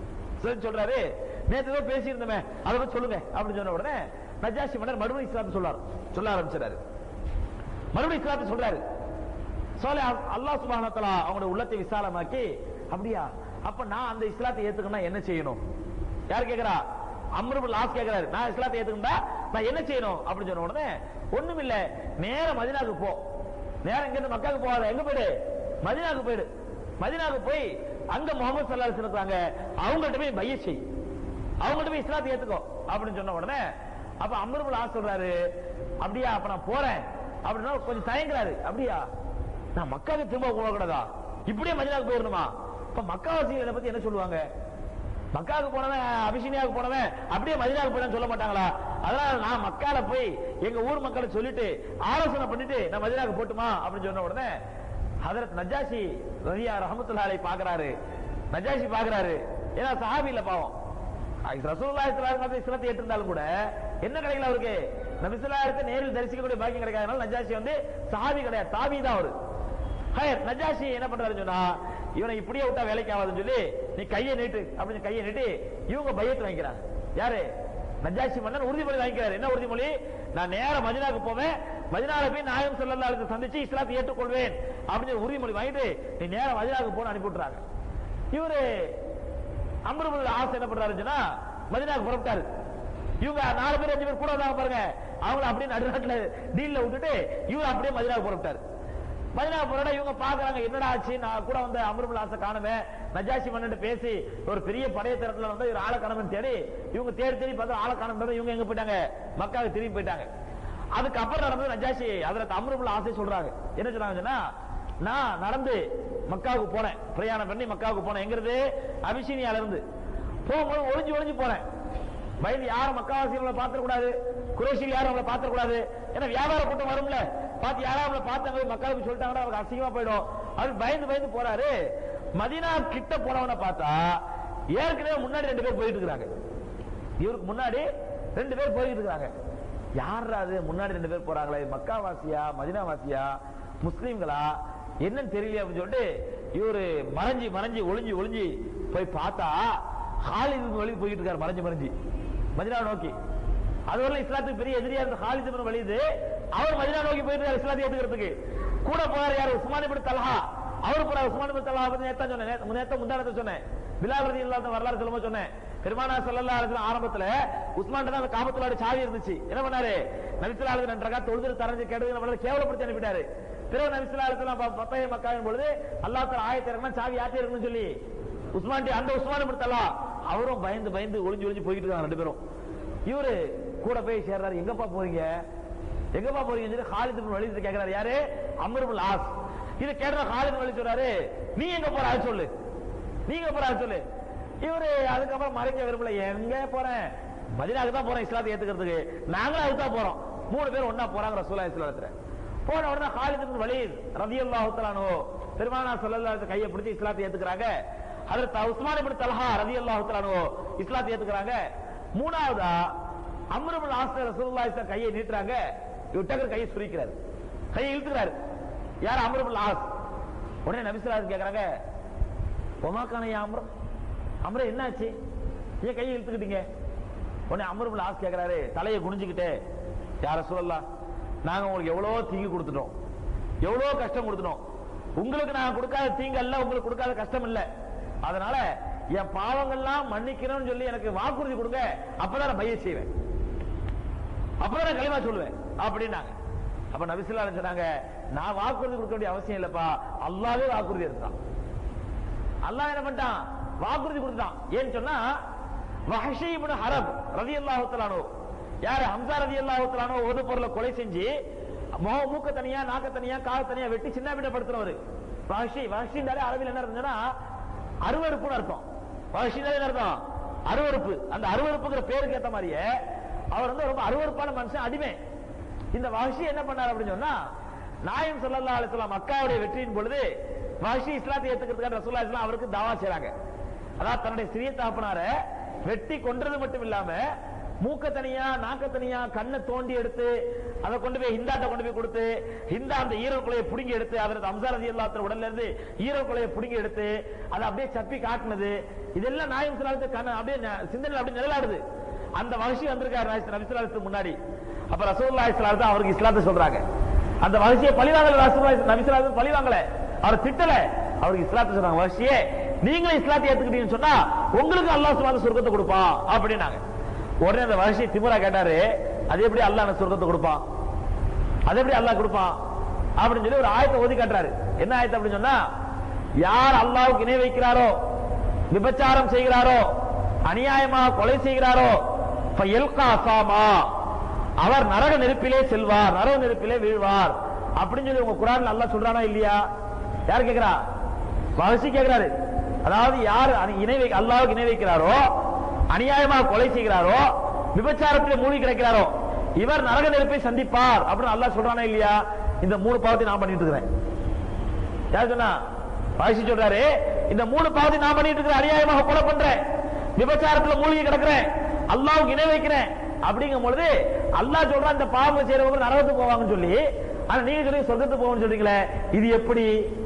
சரி சொல்றாரு நேத்து ஏதோ பேசியிருந்தோமே அதை பத்தி சொல்லுங்க அப்படின்னு சொன்ன உடனே நஜாஷி மன்னர் மறுபடியும் இஸ்லாத்தை சொல்லார் சொல்ல ஆரம்பிச்சாரு மறுபடியும் இஸ்லாத்தை சொல்றாரு சொல்ல அல்லாஹ் சுப்ஹானஹு வ தஆலா அவங்களுடைய உள்ளத்தை விசாலமாக்கி அப்படியா அப்ப நான் அந்த இஸ்லாத்தை ஏத்துக்கணும் என்ன செய்யணும் யார் கேக்குறா அம்ருபுல் லாஸ் கேக்குறாரு நான் இஸ்லாத்தை ஏத்துக்கிட்டா நான் என்ன செய்யணும் அப்படின்னு சொன்ன உடனே ஒண்ணும் இல்ல நேர மதினாக்கு போ நேரம் இங்க இருந்து மக்காவுக்கு போகாத எங்க போயிடு மதினாக்கு போயிடு மதினாக்கு போய் அங்க முகமது சல்லாஹ் இருக்காங்க அவங்கள்ட்ட போய் பைய செய் அவங்கள்ட்ட போய் இஸ்லாத்தை ஏத்துக்கோ அப்படின்னு சொன்ன உடனே அப்ப அமருபுல் ஆ சொல்றாரு அப்படியா அப்ப நான் போறேன் அப்படின்னா கொஞ்சம் தயங்குறாரு அப்படியா நான் மக்காவுக்கு திரும்ப போகக்கூடாதா இப்படியே மதினாவுக்கு போயிடணுமா இப்ப மக்காவாசிகளை பத்தி என்ன சொல்லுவாங்க மக்காவுக்கு போனவன் அபிஷினியாவுக்கு போனவன் அப்படியே மதினாவுக்கு போயிடான்னு சொல்ல மாட்டாங்களா அதனால நான் மக்கால போய் எங்க ஊர் மக்களை சொல்லிட்டு ஆலோசனை பண்ணிட்டு நான் மதினாவுக்கு போட்டுமா அப்படின்னு சொன்ன உடனே ஹதரத் நஜாஷி ரதியா ரஹமத்துல்லாலை பாக்குறாரு நஜாஷி பாக்குறாரு ஏன்னா சஹாபி இல்ல பாவம் ரசூலுல்லாஹி ஸல்லல்லாஹு அலைஹி வஸல்லம் இஸ்லாத்தை ஏற்றிருந்தாலும் கூட என்ன கிடைக்கல அவருக்கு நபி ஸல்லல்லாஹு அலைஹி வஸல்லம் நேரில் தரிசிக்கக்கூடிய பாக்கியம் கிடைக்காதனால நஜாஷி வந்து சஹாபி கிடையாது தாபி தான் அவரு ஹயர் நஜாஷி என்ன பண்றாருன்னு சொன்னா இவனை இப்படியே விட்டா வேலைக்கு ஆகாதுன்னு சொல்லி நீ கையை நீட்டு அப்படின்னு கையை நீட்டி இவங்க பையத்து வாங்கிக்கிறாங்க யாரு நஜாஷி மன்னன் உறுதிமொழி வாங்கிக்கிறாரு என்ன உறுதிமொழி நான் நேர மதினாக்கு போவேன் மதினால போய் நாயம் ஸல்லல்லாஹு சந்திச்சு இஸ்லாத்தை ஏற்றுக்கொள்வேன் அப்படின்னு உறுதிமொழி வாங்கிட்டு நீ நேர மதினாக்கு போன அனுப்பி விட்டுறாங்க இவரு அம்ருபுல் ஆசை என்ன பண்றாருன்னு சொன்னா மதினாக்கு புறப்பட்டாரு இவங்க நாலு பேர் அஞ்சு பேர் கூட வந்தாங்க பாருங்க அவங்கள அப்படியே நடுநாட்டுல டீல்ல விட்டுட்டு இவர் அப்படியே மதினாக்கு புறப்பட்டாரு மதினா போறா இவங்க பாக்குறாங்க என்னடா ஆச்சு நான் கூட வந்த அமருபுல் ஆசை காணுமே நஜாசி மன்னன் பேசி ஒரு பெரிய படைய திறத்துல வந்து ஒரு ஆளை காணமன் தேடி இவங்க தேடி தேடி பார்த்தா ஆளை காணும் இவங்க எங்க போயிட்டாங்க மக்காவுக்கு திரும்பி போயிட்டாங்க அதுக்கப்புறம் நடந்தது நஜாசி அதுல அமருபுல் ஆசை சொல்றாங்க என்ன சொன்னாங்கன்னா நான் நடந்து மக்காவுக்கு போனேன் பிரயாணம் பண்ணி மக்காவுக்கு போனேன் எங்கிறது அபிஷினியால இருந்து போகும்போது ஒளிஞ்சு ஒளிஞ்சு போனேன் பயந்து யாரும் மக்காவாசிகளை பாத்திர கூடாது குரேஷியில் யாரும் அவங்கள பாத்திர கூடாது ஏன்னா வியாபார கூட்டம் வரும்ல பார்த்து யாரும் அவங்கள பார்த்தாங்க மக்களுக்கு சொல்லிட்டாங்கன்னா அவருக்கு அசிங்கமா போயிடும் அவர் பயந்து பயந்து போறாரு மதினா கிட்ட போனவன பார்த்தா ஏற்கனவே முன்னாடி ரெண்டு பேர் போயிட்டு இருக்காங்க இவருக்கு முன்னாடி ரெண்டு பேர் போயிட்டு இருக்காங்க யார் அது முன்னாடி ரெண்டு பேர் போறாங்களே மக்காவாசியா மதினாவாசியா முஸ்லீம்களா என்னன்னு தெரியல அப்படின்னு சொல்லிட்டு இவரு மறைஞ்சு மறைஞ்சு ஒளிஞ்சு ஒளிஞ்சு போய் பார்த்தா ஹாலித் வழி போயிட்டு இருக்காரு மறைஞ்சு மறைஞ்சு மதினா நோக்கி அதுவரை இஸ்லாத்துக்கு பெரிய எதிரியா இருந்த ஹாலித் இப்னு வலிது அவர் மதினா நோக்கி போயிட்டு இருக்காரு இஸ்லாத்தை ஏத்துக்கிறதுக்கு கூட போறாரு யாரு உஸ்மான் இப்னு தல்ஹா அவர் போறாரு உஸ்மான் இப்னு தல்ஹா பத்தி நேத்தா சொன்னேன் நேத்து- நேத்தா முந்தானத்தை சொன்னேன் பிலால் ரதி இல்லாத வரலாறு சொல்லும்போது சொன்னேன் பெருமானா ஸல்லல்லாஹு அலைஹி வஸல்லம் ஆரம்பத்துல உஸ்மான் தான் அந்த காபத்துலாட சாவி இருந்துச்சு என்ன பண்ணாரு நபிசுல்லா அலைஹி ரெண்டு ரகாத் தொழுது தரஞ்சு கேடுது நம்மள கேவலப்படுத்தி அனுப்பிட்டாரு பிறகு நபிசுல்லா அலைஹி பத்தைய மக்காவின் பொழுது அல்லாஹ் தஆலா ஆயத்தை இறக்கினா சாவி யாத்தே இருக்குன்னு சொல்லி உஸ்மான் டி- அந்த உஸ்மான் இப்னு தல்ஹா அவரும் பயந்து பயந்து ஒளிஞ்சு ஒளிஞ்சு போயிட்டு இருக்காங்க ரெண்டு பேரும் இவரு கூட போய் சேர்றாரு எங்கப்பா போறீங்க எங்கப்பா போறீங்கன்னு சொல்லி ஹாலித் இப்னு வலீத் கேக்குறாரு யாரு அம்ர் இப்னு ஆஸ் இது கேட்ட ஹாலித் இப்னு வலீத் சொல்றாரு நீ எங்க போற அது சொல்லு நீங்க போற அது சொல்லு இவரு அதுக்கப்புறம் மறைக்க விரும்பல எங்க போறேன் மதினாக்கு தான் போறேன் இஸ்லாத்தை ஏத்துக்கிறதுக்கு நாங்களும் அதுக்கு தான் போறோம் மூணு பேர் ஒண்ணா போறாங்க ரசூலா இஸ்லாத்துல போன உடனே ஹாலித் இப்னு வலீத் ரலியல்லாஹு தஆலா பெருமானா ஸல்லல்லாஹு அலைஹி கையை பிடிச்சு இஸ்லாத்தை ஏத்துக்கறாங்க ஹஜரத் உஸ்மான் இப்னு தல்ஹா ரலியல்லாஹு தஆலா இஸ்லாத்தை ஏத்துக்கறாங்க மூணாவதா அம்ர் இப்னு ஆஸ் ரசூலுல்லாஹி ஸல்லல்லாஹு கையை நீட்டுறாங்க இவர் டக்கர் கையை சுரிக்கிறாரு கையை இழுத்துக்கிறாரு யார் அம்ர் இப்னு ஆஸ் உடனே நபி ஸல்லல்லாஹு அலைஹி கேக்குறாங்க ஒமாக்கான அம்ர அம்ர என்னாச்சு ஏன் கையை இழுத்துக்கிட்டீங்க உடனே அமருபுல் ஆஸ் கேக்குறாரு தலையை குனிஞ்சுக்கிட்டே யார சொல்லலாம் நாங்க உங்களுக்கு எவ்வளவு தீங்கு கொடுத்துட்டோம் எவ்வளவு கஷ்டம் கொடுத்துட்டோம் உங்களுக்கு நான் கொடுக்காத தீங்கு அல்ல உங்களுக்கு கொடுக்காத கஷ்டம் இல்ல அதனால என் பாவங்கள்லாம் மன்னிக்கணும்னு சொல்லி எனக்கு வாக்குறுதி கொடுங்க அப்பதான் நான் பைய செய்வேன் அப்பதான் நான் களிமா சொல்லுவேன் அப்படின்னாங்க அப்ப நபிசுல்லா சொன்னாங்க நான் வாக்குறுதி கொடுக்க வேண்டிய அவசியம் இல்லப்பா அல்லாவே வாக்குறுதி எடுத்தான் அல்லாஹ் என்ன பண்ணிட்டான் வாக்குறுதி கொடுத்தான் ஏன்னு சொன்னா வஹஷி இப்னு ஹரப் ரலியல்லாஹு தஆலா யாரு ஹம்சா ரலியல்லாஹு தஆலா ஒரு பொருளை கொலை செஞ்சு மோ- மூக்க தனியா நாக்க தனியா கால தனியா வெட்டி சின்ன பின்னப்படுத்துறவர் வஹஷி வஹஷின்றாலே அரபில் என்ன இருந்ததுன்னா அருவருப்புன்னு அர்த்தம் வஹஷினாலே என்ன அர்த்தம் அருவருப்பு அந்த அருவருப்புங்கிற பேருக்கு ஏத்த மாதிரியே அவர் வந்து ரொம்ப அருவருப்பான மனுஷன் அடிமை இந்த வஹஷி என்ன பண்ணார் அப்படின்னு சொன்னா நாயம் ஸல்லல்லாஹு அலைஹி வஸல்லம் மக்காவுடைய வெற்றியின் பொழுது வஹஷி இஸ்லாத்தை ஏத்துக்கிறதுக்காக ரசூலுல்லாஹி ஸல்லல்லாஹு அவருக்கு தாவா செய்றாங்க அதாவது தன்னுடைய சிறிய தகப்பனார வெட்டி கொன்றது மட்டும் இல்லாம மூக்க தனியா நாக்க தனியா கண்ணை தோண்டி எடுத்து அதை கொண்டு போய் ஹிந்தாட்ட கொண்டு போய் கொடுத்து ஹிந்தா அந்த ஈரல் குலையை புடுங்கி எடுத்து அதற்கு அம்சார் ரதி அல்லாத்திர உடல்ல இருந்து ஈரல் குலையை புடுங்கி எடுத்து அதை அப்படியே சப்பி காட்டுனது இதெல்லாம் நாயம் சிலாலத்து கண்ண அப்படியே ந- சிந்தனையில அப்படியே நிழலாடுது அந்த வகசி வந்திருக்காரு நபிசுலாத்துக்கு முன்னாடி அப்ப ரசூலுல்லாஹி ஸல்லல்லாஹு அலைஹி அவருக்கு இஸ்லாத்தை சொல்றாங்க அந்த வகசியை பழிவாங்கல ரசூலுல்லாஹி நபிசுலாத்து பழிவாங்கல அவர் திட்டல அவருக்கு இஸ்லாத்தை சொன்னாங்க வகசியே நீங்களும் இஸ்லாத்தை ஏத்துக்கிட்டீங்கன்னு சொன்னா உங்களுக்கு அல்லாஹ் சுப்ஹானஹு சொர்க்கத்தை கொடுப்பான் அப்படின்னாங்க உடனே அந்த வஹஷி திமுரா கேட்டாரு அது எப்படி அல்லாஹ் எனக்கு சொர்க்கத்தை கொடுப்பான் அது எப்படி அல்லாஹ் கொடுப்பான் அப்படின்னு சொல்லி ஒரு ஆயத்தை ஓதி காட்டுறாரு என்ன ஆயத்தை அப்படின்னு சொன்னா யார் அல்லாஹ்வுக்கு இணை வைக்கிறாரோ விபச்சாரம் செய்கிறாரோ அநியாயமாக கொலை செய்கிறாரோ ஃபயல்கா அசாமா அவர் நரக நெருப்பிலே செல்வார் நரக நெருப்பிலே வீழ்வார் அப்படின்னு சொல்லி உங்க குரான்ல அல்லாஹ் சொல்றானா இல்லையா யார் கேக்குறா வகசி கேக்குறாரு அதாவது யார் அனி- இணை வை அல்லாஹ்வுக்கு இணை வைக்கிறாரோ அநியாயமாக கொலை செய்கிறாரோ விபச்சாரத்தில் மூழ்கி கிடக்கிறாரோ இவர் நரக நெருப்பை சந்திப்பார் அப்படின்னு அல்லாஹ் சொல்றானா இல்லையா இந்த மூணு பாவத்தை நான் பண்ணிட்டு இருக்கிறேன் யார் சொன்னா பாய்ச்சி சொல்றாரு இந்த மூணு பாவத்தை நான் பண்ணிட்டு இருக்கிறேன் அநியாயமாக கொலை பண்றேன் விபச்சாரத்துல மூழ்கி கிடக்குறேன் அல்லாஹ்வுக்கு இணை வைக்கிறேன் அப்படிங்கும் பொழுது அல்லாஹ் சொல்றான் இந்த பாவம் செய்யறவங்க நரகத்துக்கு போவாங்கன்னு சொல்லி ஆனா நீங்க சொல்லி சொர்க்கத்துக்கு போவாங்கன்னு சொல்றீங்களே இது எப்படி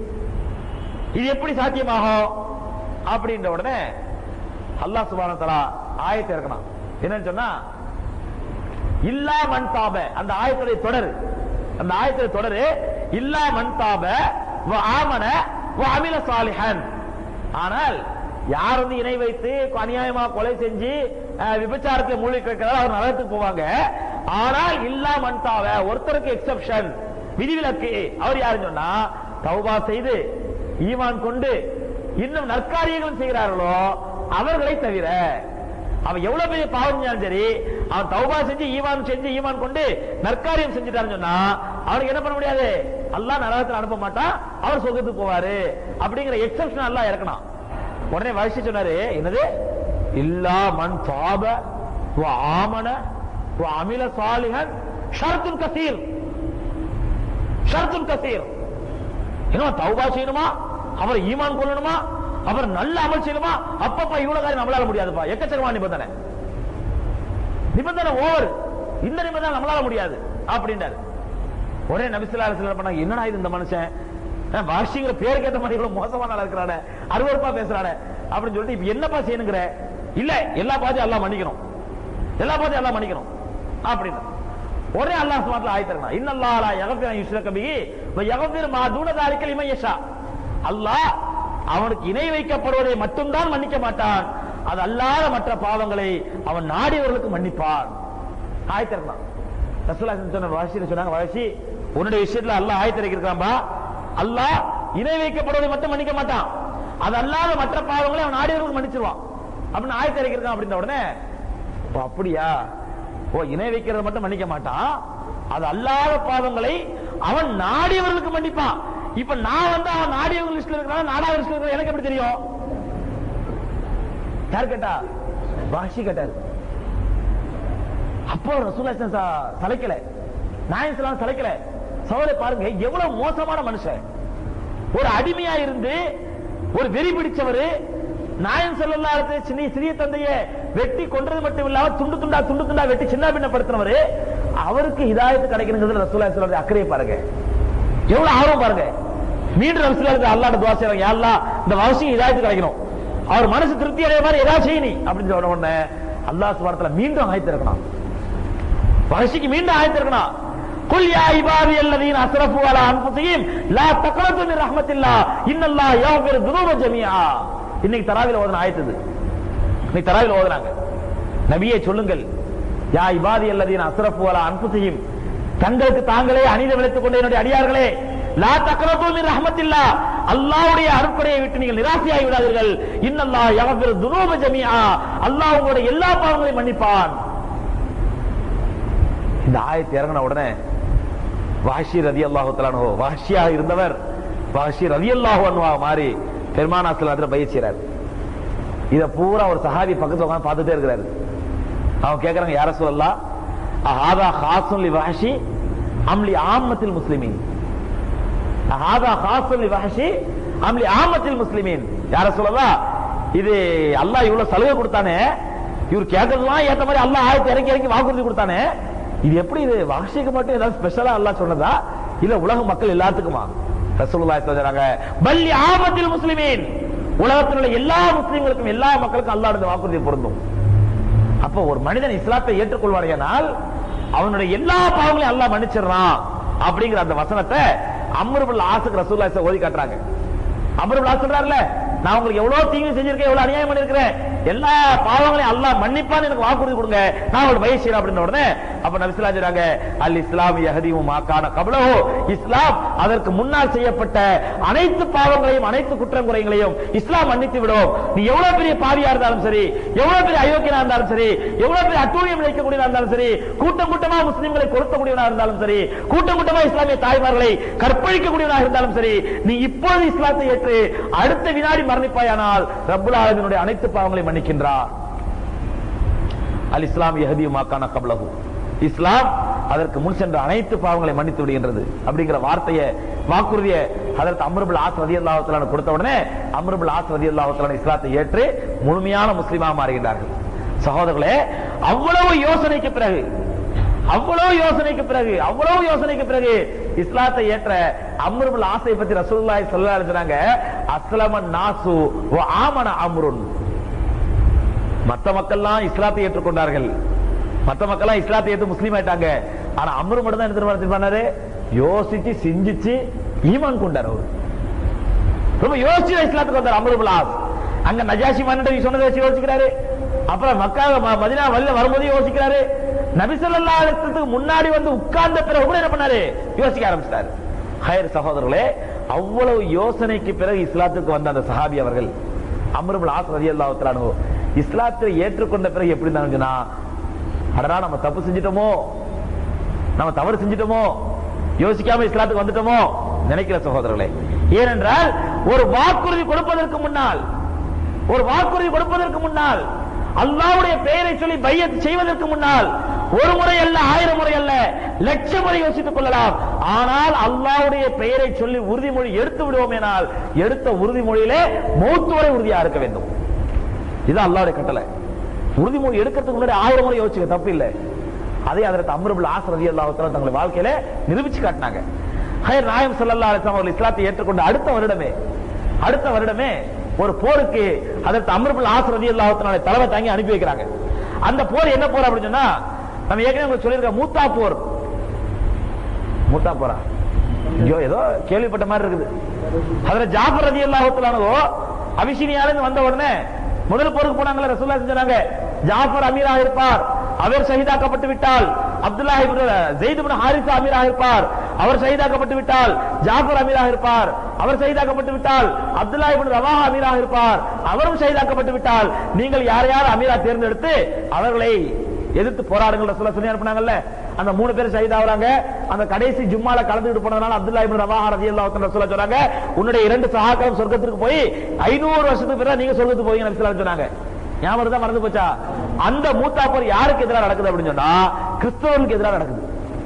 இது எப்படி சாத்தியமாகும் அப்படின்ற உடனே அல்லாஹ் சுப்ஹானஹு வ தஆலா ஆயத்தை இறக்கணும் என்னன்னு சொன்னா இல்லா மன் தாப அந்த ஆயத்துடைய தொடர் அந்த ஆயத்துடைய தொடர் இல்லா மன் தாப வ ஆமன வ அமில சாலிஹன் ஆனால் யார் வந்து இணை வைத்து அநியாயமா கொலை செஞ்சு அஹ், விபச்சாரத்தை மூழ்கி கிடக்கிறாரோ அவர் நரகத்துக்கு போவாங்க ஆனால் இல்லா மன் தாவ ஒருத்தருக்கு எக்ஸெப்ஷன் விதிவிலக்கு அவர் யாருன்னு சொன்னா தௌபா செய்து ஈமான் கொண்டு இன்னும் நற்காரியங்களும் செய்கிறார்களோ அவர்களை தவிர அவன் எவ்வளவு பெரிய பாவம் செஞ்சாலும் சரி அவன் தௌபா செஞ்சு ஈமான் செஞ்சு ஈமான் கொண்டு நற்காரியம் செஞ்சுட்டான்னு சொன்னா அவனுக்கு என்ன பண்ண முடியாது அல்லாஹ் நரகத்தில் அனுப்ப மாட்டான் அவர் சொர்க்கத்துக்கு போவாரு அப்படிங்கிற எக்ஸப்ஷன் அல்லாஹ் இறக்கணும் உடனே வயசு சொன்னாரு என்னது இல்லா மன் தாப வ ஆமன வ அமில சாலிஹன் ஷரத்துன் கசீர் ஷரத்துன் கசீர் என்ன தௌபா செய்யணுமா அவர் ஈமான் கொள்ளணுமா அவர் நல்ல அமல் செய்யணுமா அப்பப்பா இவ்வளவு காரியம் நம்மளால முடியாதுப்பா எக்கச்சக்கமான நிபந்தனை நிபந்தனை ஓவர் இந்த நிபந்தனை நம்மளால முடியாது அப்படின்றாரு ஒரே நபிசுல்லா அலிஸ்லாம் பண்ணாங்க என்னடா இது இந்த மனுஷன் அஹ், வாஷிங்கிற பேருக்கு ஏத்த மாதிரி இவ்வளவு மோசமான ஆளா இருக்கிறானே அருவருப்பா பேசுறானே அப்படின்னு சொல்லிட்டு இப்ப என்னப்பா செய்யணுங்கிற இல்ல எல்லா பாதையும் எல்லாம் மன்னிக்கணும் எல்லா பாதையும் எல்லாம் மன்னிக்கணும் அப்படின்னு ஒரே அல்லாஹ் சுப்ஹானஹு ஆயத்திருக்கா இன்னல்லாஹ் லா யக்ஃபிரு அன் யுஷ்ரக பிஹி வ யக்ஃபிரு மா தூன தாலிக லிமன் யஷா அல்லாஹ் அவனுக்கு இணை வைக்கப்படுவதை மட்டும்தான் மன்னிக்க மாட்டான் அது அல்லாத மற்ற பாவங்களை அவன் நாடியவர்களுக்கு மன்னிப்பான் ஆயத்திருந்தான் ரசூலா சொன்ன வாசியில சொன்னாங்க வாசி உன்னுடைய விஷயத்துல அல்லாஹ் ஆயத்திருக்கிறான்பா அல்லாஹ் இணை வைக்கப்படுவதை மட்டும் மன்னிக்க மாட்டான் அது அல்லாத மற்ற பாவங்களை அவன் நாடியவர்களுக்கு மன்னிச்சிருவான் அப்படின்னு ஆயத்திருக்கிறான் அப்படின்ற உடனே ஓ அப்படியா ஓ இணை வைக்கிறது மட்டும் மன்னிக்க மாட்டான் அது அல்லாத பாவங்களை அவன் நாடியவர்களுக்கு மன்னிப்பான் இப்ப நான் வந்து அவன் நாடியவங்க லிஸ்ட்ல இருக்கிறான் நாடாத லிஸ்ட்ல இருக்கிற எனக்கு எப்படி தெரியும் யார் கேட்டா பாஷி கேட்டாரு அப்போ ரசூலுல்லாஹி சலைக்கல நாயன் ஸல்லல்லாஹு சலைக்கல சோதரை பாருங்க எவ்வளவு மோசமான மனுஷன் ஒரு அடிமையா இருந்து ஒரு வெறி பிடிச்சவரு நாயன் செல்லல்லாத சின்ன சிறிய தந்தைய வெட்டி கொன்றது மட்டும் இல்லாம துண்டு துண்டா துண்டு துண்டா வெட்டி சின்ன பின்னப்படுத்தினவரு அவருக்கு ஹிதாயத்து கிடைக்கணுங்கிறது ரசூலா சொல்றது அக்கறையை பாருங்க எவ்வளவு ஆர்வம் பாருங்க மீண்டும் ரசூலா அல்லாட துவா செய்றாங்க யா அல்லாஹ் இந்த வம்சம் ஹிதாயத்து கிடைக்கணும் அவர் மனசு திருப்தி அடைய மாதிரி ஏதாவது செய்ய நீ அப்படின்னு சொன்ன உடனே அல்லாஹ் சுபானத்துல மீண்டும் ஆயத்து இருக்கணும் வகசிக்கு மீண்டும் ஆயத்து இருக்கணும் குல் யா இபாதி அல்லதீன அஸ்ரஃபு அலா அன்ஃபுஸிஹிம் லா தக்னது மின் ரஹ்மத்தில்லாஹ் இன்னல்லாஹ் யக்ஃபிரு துனூப ஜமீஆ இன்னைக்கு தராவில ஓதுன ஆயத்து இது இன்னைக்கு தராவில ஓதுனாங்க நபியே சொல்லுங்கள் யா இபாதி அல்லதீன அஸ்ரஃபு அலா அன்ஃபுஸிஹிம் தங்களுக்கு தாங்களே அநீதம் விளைத்துக் கொண்ட என்னுடைய அடியார்களே லா தக்னது மின் ரஹ்மத்தில்லாஹ் அல்லாஹ்வுடைய அருட்கொடையை விட்டு நீங்கள் நிராசையாகி விடாதீர்கள் இன்னல்லாஹ் யக்ஃபிரு துனூப ஜமீஆ அல்லாஹ் உங்களுடைய எல்லா பாவங்களையும் மன்னிப்பான் இந்த ஆயத்தை இறங்கின உடனே வாஷி ரதி அல்லாஹு தலானோ வாஷியா இருந்தவர் வாஷி ரதி அல்லாஹு அன்வாக மாறி பெருமானா சில பயிற்சி செய்றாரு இத பூரா ஒரு சஹாபி பக்கத்துல உட்கார்ந்து பார்த்துட்டே இருக்கிறாரு அவங்க கேக்குறாங்க யார சொல்லலாம் ஹாதா ஹாசுன் லி வாஷி அம்லி ஆம்மத்தில் முஸ்லிமீன் ஹாதா ஹாசுன் லி வாஷி அம்லி ஆம்மத்தில் முஸ்லிமீன் யார சொல்லலாம் இது அல்லாஹ் இவ்வளவு சலுகை கொடுத்தானே இவர் கேட்கறதுலாம் ஏத்த மாதிரி அல்லாஹ் ஆயத்தை இறக்கி இறக்கி வாக்குறுதி கொடுத்தானே இது எப்படி இது வாஷிக்கு மட்டும் ஏதாவது ஸ்பெஷலா அல்லாஹ் சொன்னதா இல்ல உலக மக்கள் எல்லாத்துக்குமா ரசூலுல்லாஹி சொல்றாங்க பல்லி ஆபத்தில் முஸ்லிமீன் உலகத்தில் உள்ள எல்லா முஸ்லிம்களுக்கும் எல்லா மக்களுக்கும் அல்லாஹ் இந்த வாக்குறுதி பொருந்தும் அப்ப ஒரு மனிதன் இஸ்லாத்தை ஏற்றுக்கொள்வானால் அவனுடைய எல்லா பாவங்களையும் அல்லாஹ் மன்னிச்சிடறான் அப்படிங்கிற அந்த வசனத்தை அம்ருபுல் ஆசுக்கு ரசூலுல்லாஹி ஓதி காட்டுறாங்க அம்ருபுல் ஆஸ் சொல்றாருல நான் உங்களுக்கு எவ்வளவு தீங்கு செஞ்சிருக்கேன் எவ்வளவு அநியாயம் பண்ணிருக்கிறேன் எல்லா பாவங்களையும் அல்லாஹ் மன்னிப்பான்னு எனக்கு வாக்குறுதி கொடுங்க நான் உங்களுக்கு வயசு செய்யறேன் அப்படின்ன உடனே அப்ப நபிசுல்லா சொல்றாங்க அல் இஸ்லாம் யஹதியும் மாக்கான கபலஹோ இஸ்லாம் அதற்கு முன்னால் செய்யப்பட்ட அனைத்து பாவங்களையும் அனைத்து குற்றம் குறைகளையும் இஸ்லாம் மன்னித்து விடும் நீ எவ்வளவு பெரிய பாவியா இருந்தாலும் சரி எவ்வளவு பெரிய அயோக்கியனா இருந்தாலும் சரி எவ்வளவு பெரிய அட்டூழியம் இழைக்கக்கூடியவனா இருந்தாலும் சரி கூட்டம் கூட்டமா முஸ்லிம்களை கொடுத்தக்கூடியவனா இருந்தாலும் சரி கூட்டம் கூட்டமா இஸ்லாமிய தாய்மார்களை கற்பழிக்கக்கூடியவனாக இருந்தாலும் சரி நீ இப்போது இஸ்லாத்தை ஏற்று அடுத்த வினாடி மரணிப்பாயானால் ரப்புல் ஆலமீனுடைய அனைத்து பாவங்களையும் மன்னிக்கின்றார் அல் இஸ்லாம் யஹதி மாக்கான கபலகு இஸ்லாம் அதற்கு முன் சென்ற அனைத்து பாவங்களை மன்னித்து விடுகின்றது அப்படிங்கிற வார்த்தையை வாக்குறுதியை அதற்கு அம்ருபுல் ஆஸ் ரதி அல்லாஹத்தாலான கொடுத்த உடனே அம்ருபுல் ஆஸ் ரதி அல்லாஹத்தாலான இஸ்லாத்தை ஏற்று முழுமையான முஸ்லிமாக மாறுகின்றார்கள் சகோதரர்களே அவ்வளவு யோசனைக்கு பிறகு அவ்வளவு யோசனைக்கு பிறகு அவ்வளவு யோசனைக்கு பிறகு இஸ்லாத்தை ஏற்ற அம்ருபுல் ஆசை பத்தி ரசூலுல்லாஹி ஸல்லல்லாஹு அலைஹி சொன்னாங்க அஸ்லமன் நாசு வ ஆமன அம்ருன் மத்த மக்கள்லாம் இஸ்லாத்தை ஏற்றுக்கொண்டார்கள் மத்த மக்கள்லாம் இஸ்லாத்தை ஏற்று முஸ்லீம் ஆயிட்டாங்க ஆனா அம்ரு மட்டும் தான் என்ன தெரியுமா பண்ணாரு யோசிச்சு சிந்திச்சு ஈமான் கொண்டார் அவர் ரொம்ப யோசிச்சு இஸ்லாத்துக்கு வந்தார் அம்ருபுல் ஆஸ் அங்க நஜாஷி மன்னன் சொன்னதை வச்சு யோசிக்கிறாரு அப்புறம் மக்கா ம- மதினா வழியில வரும்போது யோசிக்கிறாரு நபி ஸல்லல்லாஹு அலைஹி வஸல்லத்துக்கு முன்னாடி வந்து உட்கார்ந்த பிறகு கூட என்ன பண்ணாரு யோசிக்க ஆரம்பிச்சிட்டாரு ஹைர் சகோதரர்களே அவ்வளவு யோசனைக்கு பிறகு இஸ்லாத்துக்கு வந்த அந்த சஹாபி அவர்கள் அம்ருபுல் ஆஸ் ரலியல்லாஹு தஆலா அன்ஹு இஸ்லாத்தை ஏற்றுக்கொண்ட பிறகு எப்படி இருந்தாங்கன்னா அடடா நம்ம தப்பு செஞ்சிட்டோமோ நம்ம தவறு செஞ்சிட்டோமோ யோசிக்காம இஸ்லாத்துக்கு வந்துட்டோமோ நினைக்கிற சகோதரர்களே ஏனென்றால் ஒரு வாக்குறுதி கொடுப்பதற்கு முன்னால் ஒரு வாக்குறுதி கொடுப்பதற்கு முன்னால் அல்லாஹ்வுடைய பெயரை சொல்லி பையத் செய்வதற்கு முன்னால் ஒரு முறை அல்ல ஆயிரம் முறை அல்ல லட்சம் முறை யோசித்துக் கொள்ளலாம் ஆனால் அல்லாஹ்வுடைய பெயரை சொல்லி உறுதிமொழி எடுத்து விடுவோமேனால் எடுத்த உறுதிமொழியிலே மௌத்து வரை உறுதியா இருக்க வேண்டும் இது அல்லாஹ்வுடைய கட்டளை உறுதிமொழி எடுக்கிறதுக்கு முன்னாடி ஆயிரம் முறை யோசிச்சுக்க தப்பு இல்லை அதே அதற்கு அம்ருபுல் ஆஸ் ரதி அல்லாஹ் தங்களை வாழ்க்கையில நிரூபிச்சு காட்டினாங்க ஹைர் நாயம் ஸல்லல்லாஹு அலைஹி வஸல்லம் அவர்கள் இஸ்லாத்தை ஏற்றுக்கொண்ட அடுத்த வருடமே அடுத்த வருடமே ஒரு போருக்கு அதற்கு அம்ருபுல் ஆஸ் ரதி அல்லாஹ் தலைமை தாங்கி அனுப்பி வைக்கிறாங்க அந்த போர் என்ன போர் அப்படின்னு சொன்னா நம்ம ஏற்கனவே உங்களுக்கு சொல்லியிருக்க மூத்தா போர் மூத்தா போரா ஐயோ ஏதோ கேள்விப்பட்ட மாதிரி இருக்குது அதுல ஜாஃபர் ரதி அல்லாஹத்துலானோ அபிஷினியால இருந்து வந்த உடனே முதல் போருக்கு போனாங்கல்ல ரசூல்லா செஞ்சாங்க ஜாஃபர் அமீராக இருப்பார் அவர் ஷஹீதாக்கப்பட்டு விட்டால் அப்துல்லா இப்னு ஜெயித் இப்னு ஹாரிஸா அமீராக இருப்பார் அவர் ஷஹீதாக்கப்பட்டு விட்டால் ஜாஃபர் அமீராக இருப்பார் அவர் ஷஹீதாக்கப்பட்டு விட்டால் அப்துல்லா இப்னு ரவாஹா அமீராக இருப்பார் அவரும் ஷஹீதாக்கப்பட்டு விட்டால் நீங்கள் யார் யார் அமீரா தேர்ந்தெடுத்து அவர்களை எதிர்த்து போராடுங்கள் ரசூலா சொல்லி அனுப்புனாங்கல்ல அந்த மூணு பேர் ஷஹீத் ஆகுறாங்க அந்த கடைசி ஜும்மால கலந்துட்டு போனதுனால அப்துல்லா இப்னு ரவாஹா ரலியல்லாஹு தஆலா ரசூலா சொன்னாங்க உன்னுடைய இரண்டு சஹாக்களும் சொர்க்கத்துக்கு போய் 500 வருஷத்துக்கு பிறகு நீங்க சொர்க்கத்துக்கு போவீங்க நபி ஸல்லல்லாஹு சொன்னாங்க ஞாபகம் தான் மறந்து போச்சா அந்த மூத்தா போர் யாருக்கு எதிராக நடக்குது அப்படின்னு சொன்னா கிறிஸ்தவர்களுக்கு எதிராக நடக்குது